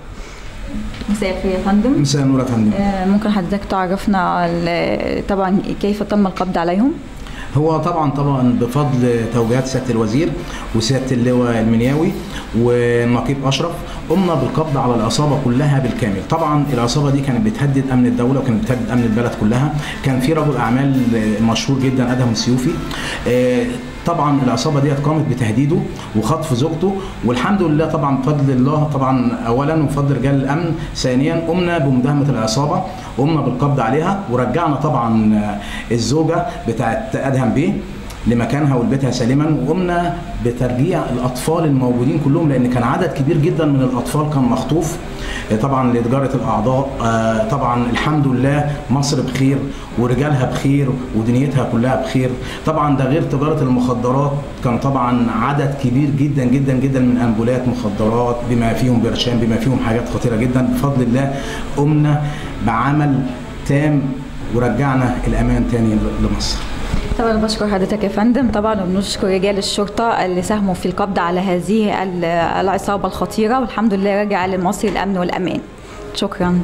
مساء الخير يا فندم مساء النور يا فندم آه، ممكن حضرتك تعرفنا ال- طبعا كيف تم القبض عليهم هو طبعا طبعا بفضل توجيهات سياده الوزير وسياده اللواء المنياوي والنقيب اشرف قمنا بالقبض على العصابه كلها بالكامل طبعا العصابه دي كانت بتهدد امن الدوله وكانت بتهدد امن البلد كلها كان في رجل اعمال مشهور جدا ادهم السيوفي آه، طبعا العصابه دي قامت بتهديده وخطف زوجته والحمد لله طبعا بفضل الله طبعا اولا وبفضل رجال الامن ثانيا قمنا بمداهمه العصابه قمنا بالقبض عليها ورجعنا طبعا آه، الزوجه بتاعت ادهم بيه لمكانها ولبيتها سالما وقمنا بترجيع الاطفال الموجودين كلهم لان كان عدد كبير جدا من الاطفال كان مخطوف آه، طبعا لتجاره الاعضاء آه، طبعا الحمد لله مصر بخير ورجالها بخير ودنيتها كلها بخير طبعا ده غير تجاره المخدرات كان طبعا عدد كبير جدا جدا جدا من انبولات مخدرات بما فيهم برشام بما فيهم حاجات خطيره جدا بفضل الله قمنا بعمل تام ورجعنا الامان تاني لمصر طبعا بشكر حضرتك يا فندم طبعا وبنشكر رجال الشرطه اللي ساهموا في القبض على هذه ال- العصابه الخطيره والحمد لله رجع لمصر الامن والامان شكرا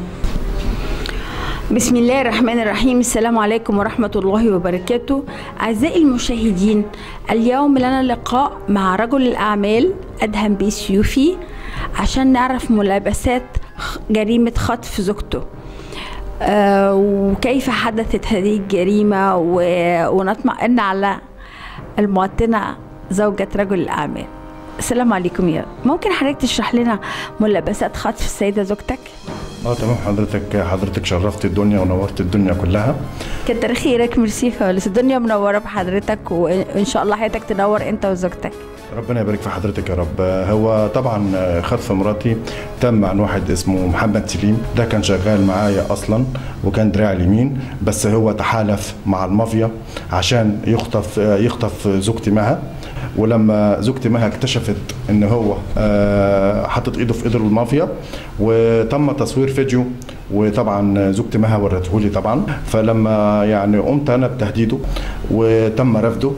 بسم الله الرحمن الرحيم السلام عليكم ورحمة الله وبركاته أعزائي المشاهدين اليوم لنا لقاء مع رجل الأعمال أدهم بيه سيوفي عشان نعرف ملابسات خ- جريمة خطف زوجته آه وكيف حدثت هذه الجريمة و- ونطمئن على المواطنة زوجة رجل الأعمال السلام عليكم يا ممكن حضرتك تشرح لنا ملابسات خطف السيدة زوجتك؟ اه تمام حضرتك حضرتك شرفت الدنيا ونورت الدنيا كلها كتر خيرك ميرسي خالص الدنيا منوره بحضرتك وان شاء الله حياتك تنور انت وزوجتك ربنا يبارك في حضرتك يا رب هو طبعا خطف مراتي تم عن واحد اسمه محمد سليم ده كان شغال معايا اصلا وكان دراع اليمين بس هو تحالف مع المافيا عشان يخطف يخطف زوجتي مها ولما زوجتي مها اكتشفت ان هو آه، حاطط ايده في ايد المافيا وتم تصوير فيديو وطبعا زوجتي مها ورته لي طبعا فلما يعني قمت انا بتهديده وتم رفضه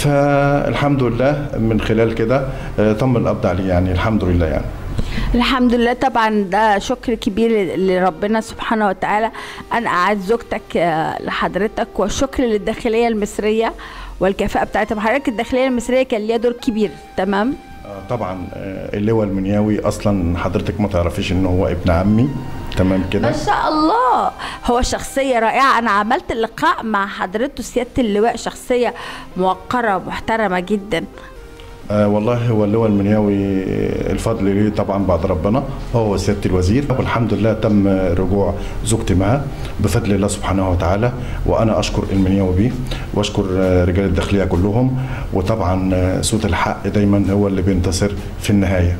فالحمد لله من خلال كده آه، تم القبض عليه يعني الحمد لله يعني الحمد لله طبعا ده شكر كبير لربنا سبحانه وتعالى ان اعاد زوجتك آه، لحضرتك والشكر للداخليه المصريه والكفاءه بتاعتها حضرتك الداخليه المصريه كان ليها دور كبير تمام آه، طبعا آه، اللواء المنياوي اصلا حضرتك ما تعرفيش ان هو ابن عمي تمام كده ما شاء الله هو شخصية رائعة أنا عملت اللقاء مع حضرته سيادة اللواء شخصية موقرة محترمة جدا آه والله هو اللواء المنياوي الفضل ليه طبعا بعد ربنا هو سياده الوزير والحمد لله تم رجوع زوجتي معه بفضل الله سبحانه وتعالى وانا اشكر المنياوي بيه واشكر آه، رجال الداخليه كلهم وطبعا آه، صوت الحق دايما هو اللي بينتصر في النهايه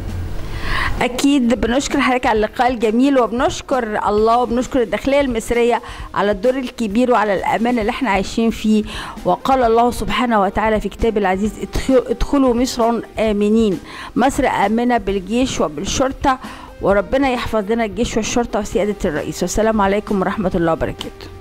أكيد بنشكر حضرتك على اللقاء الجميل وبنشكر الله وبنشكر الداخلية المصرية على الدور الكبير وعلى الأمان اللي احنا عايشين فيه وقال الله سبحانه وتعالى في كتاب العزيز ادخلوا- ادخلوا مصر آمنين مصر آمنة بالجيش وبالشرطة وربنا يحفظ لنا الجيش والشرطة وسيادة الرئيس والسلام عليكم ورحمة الله وبركاته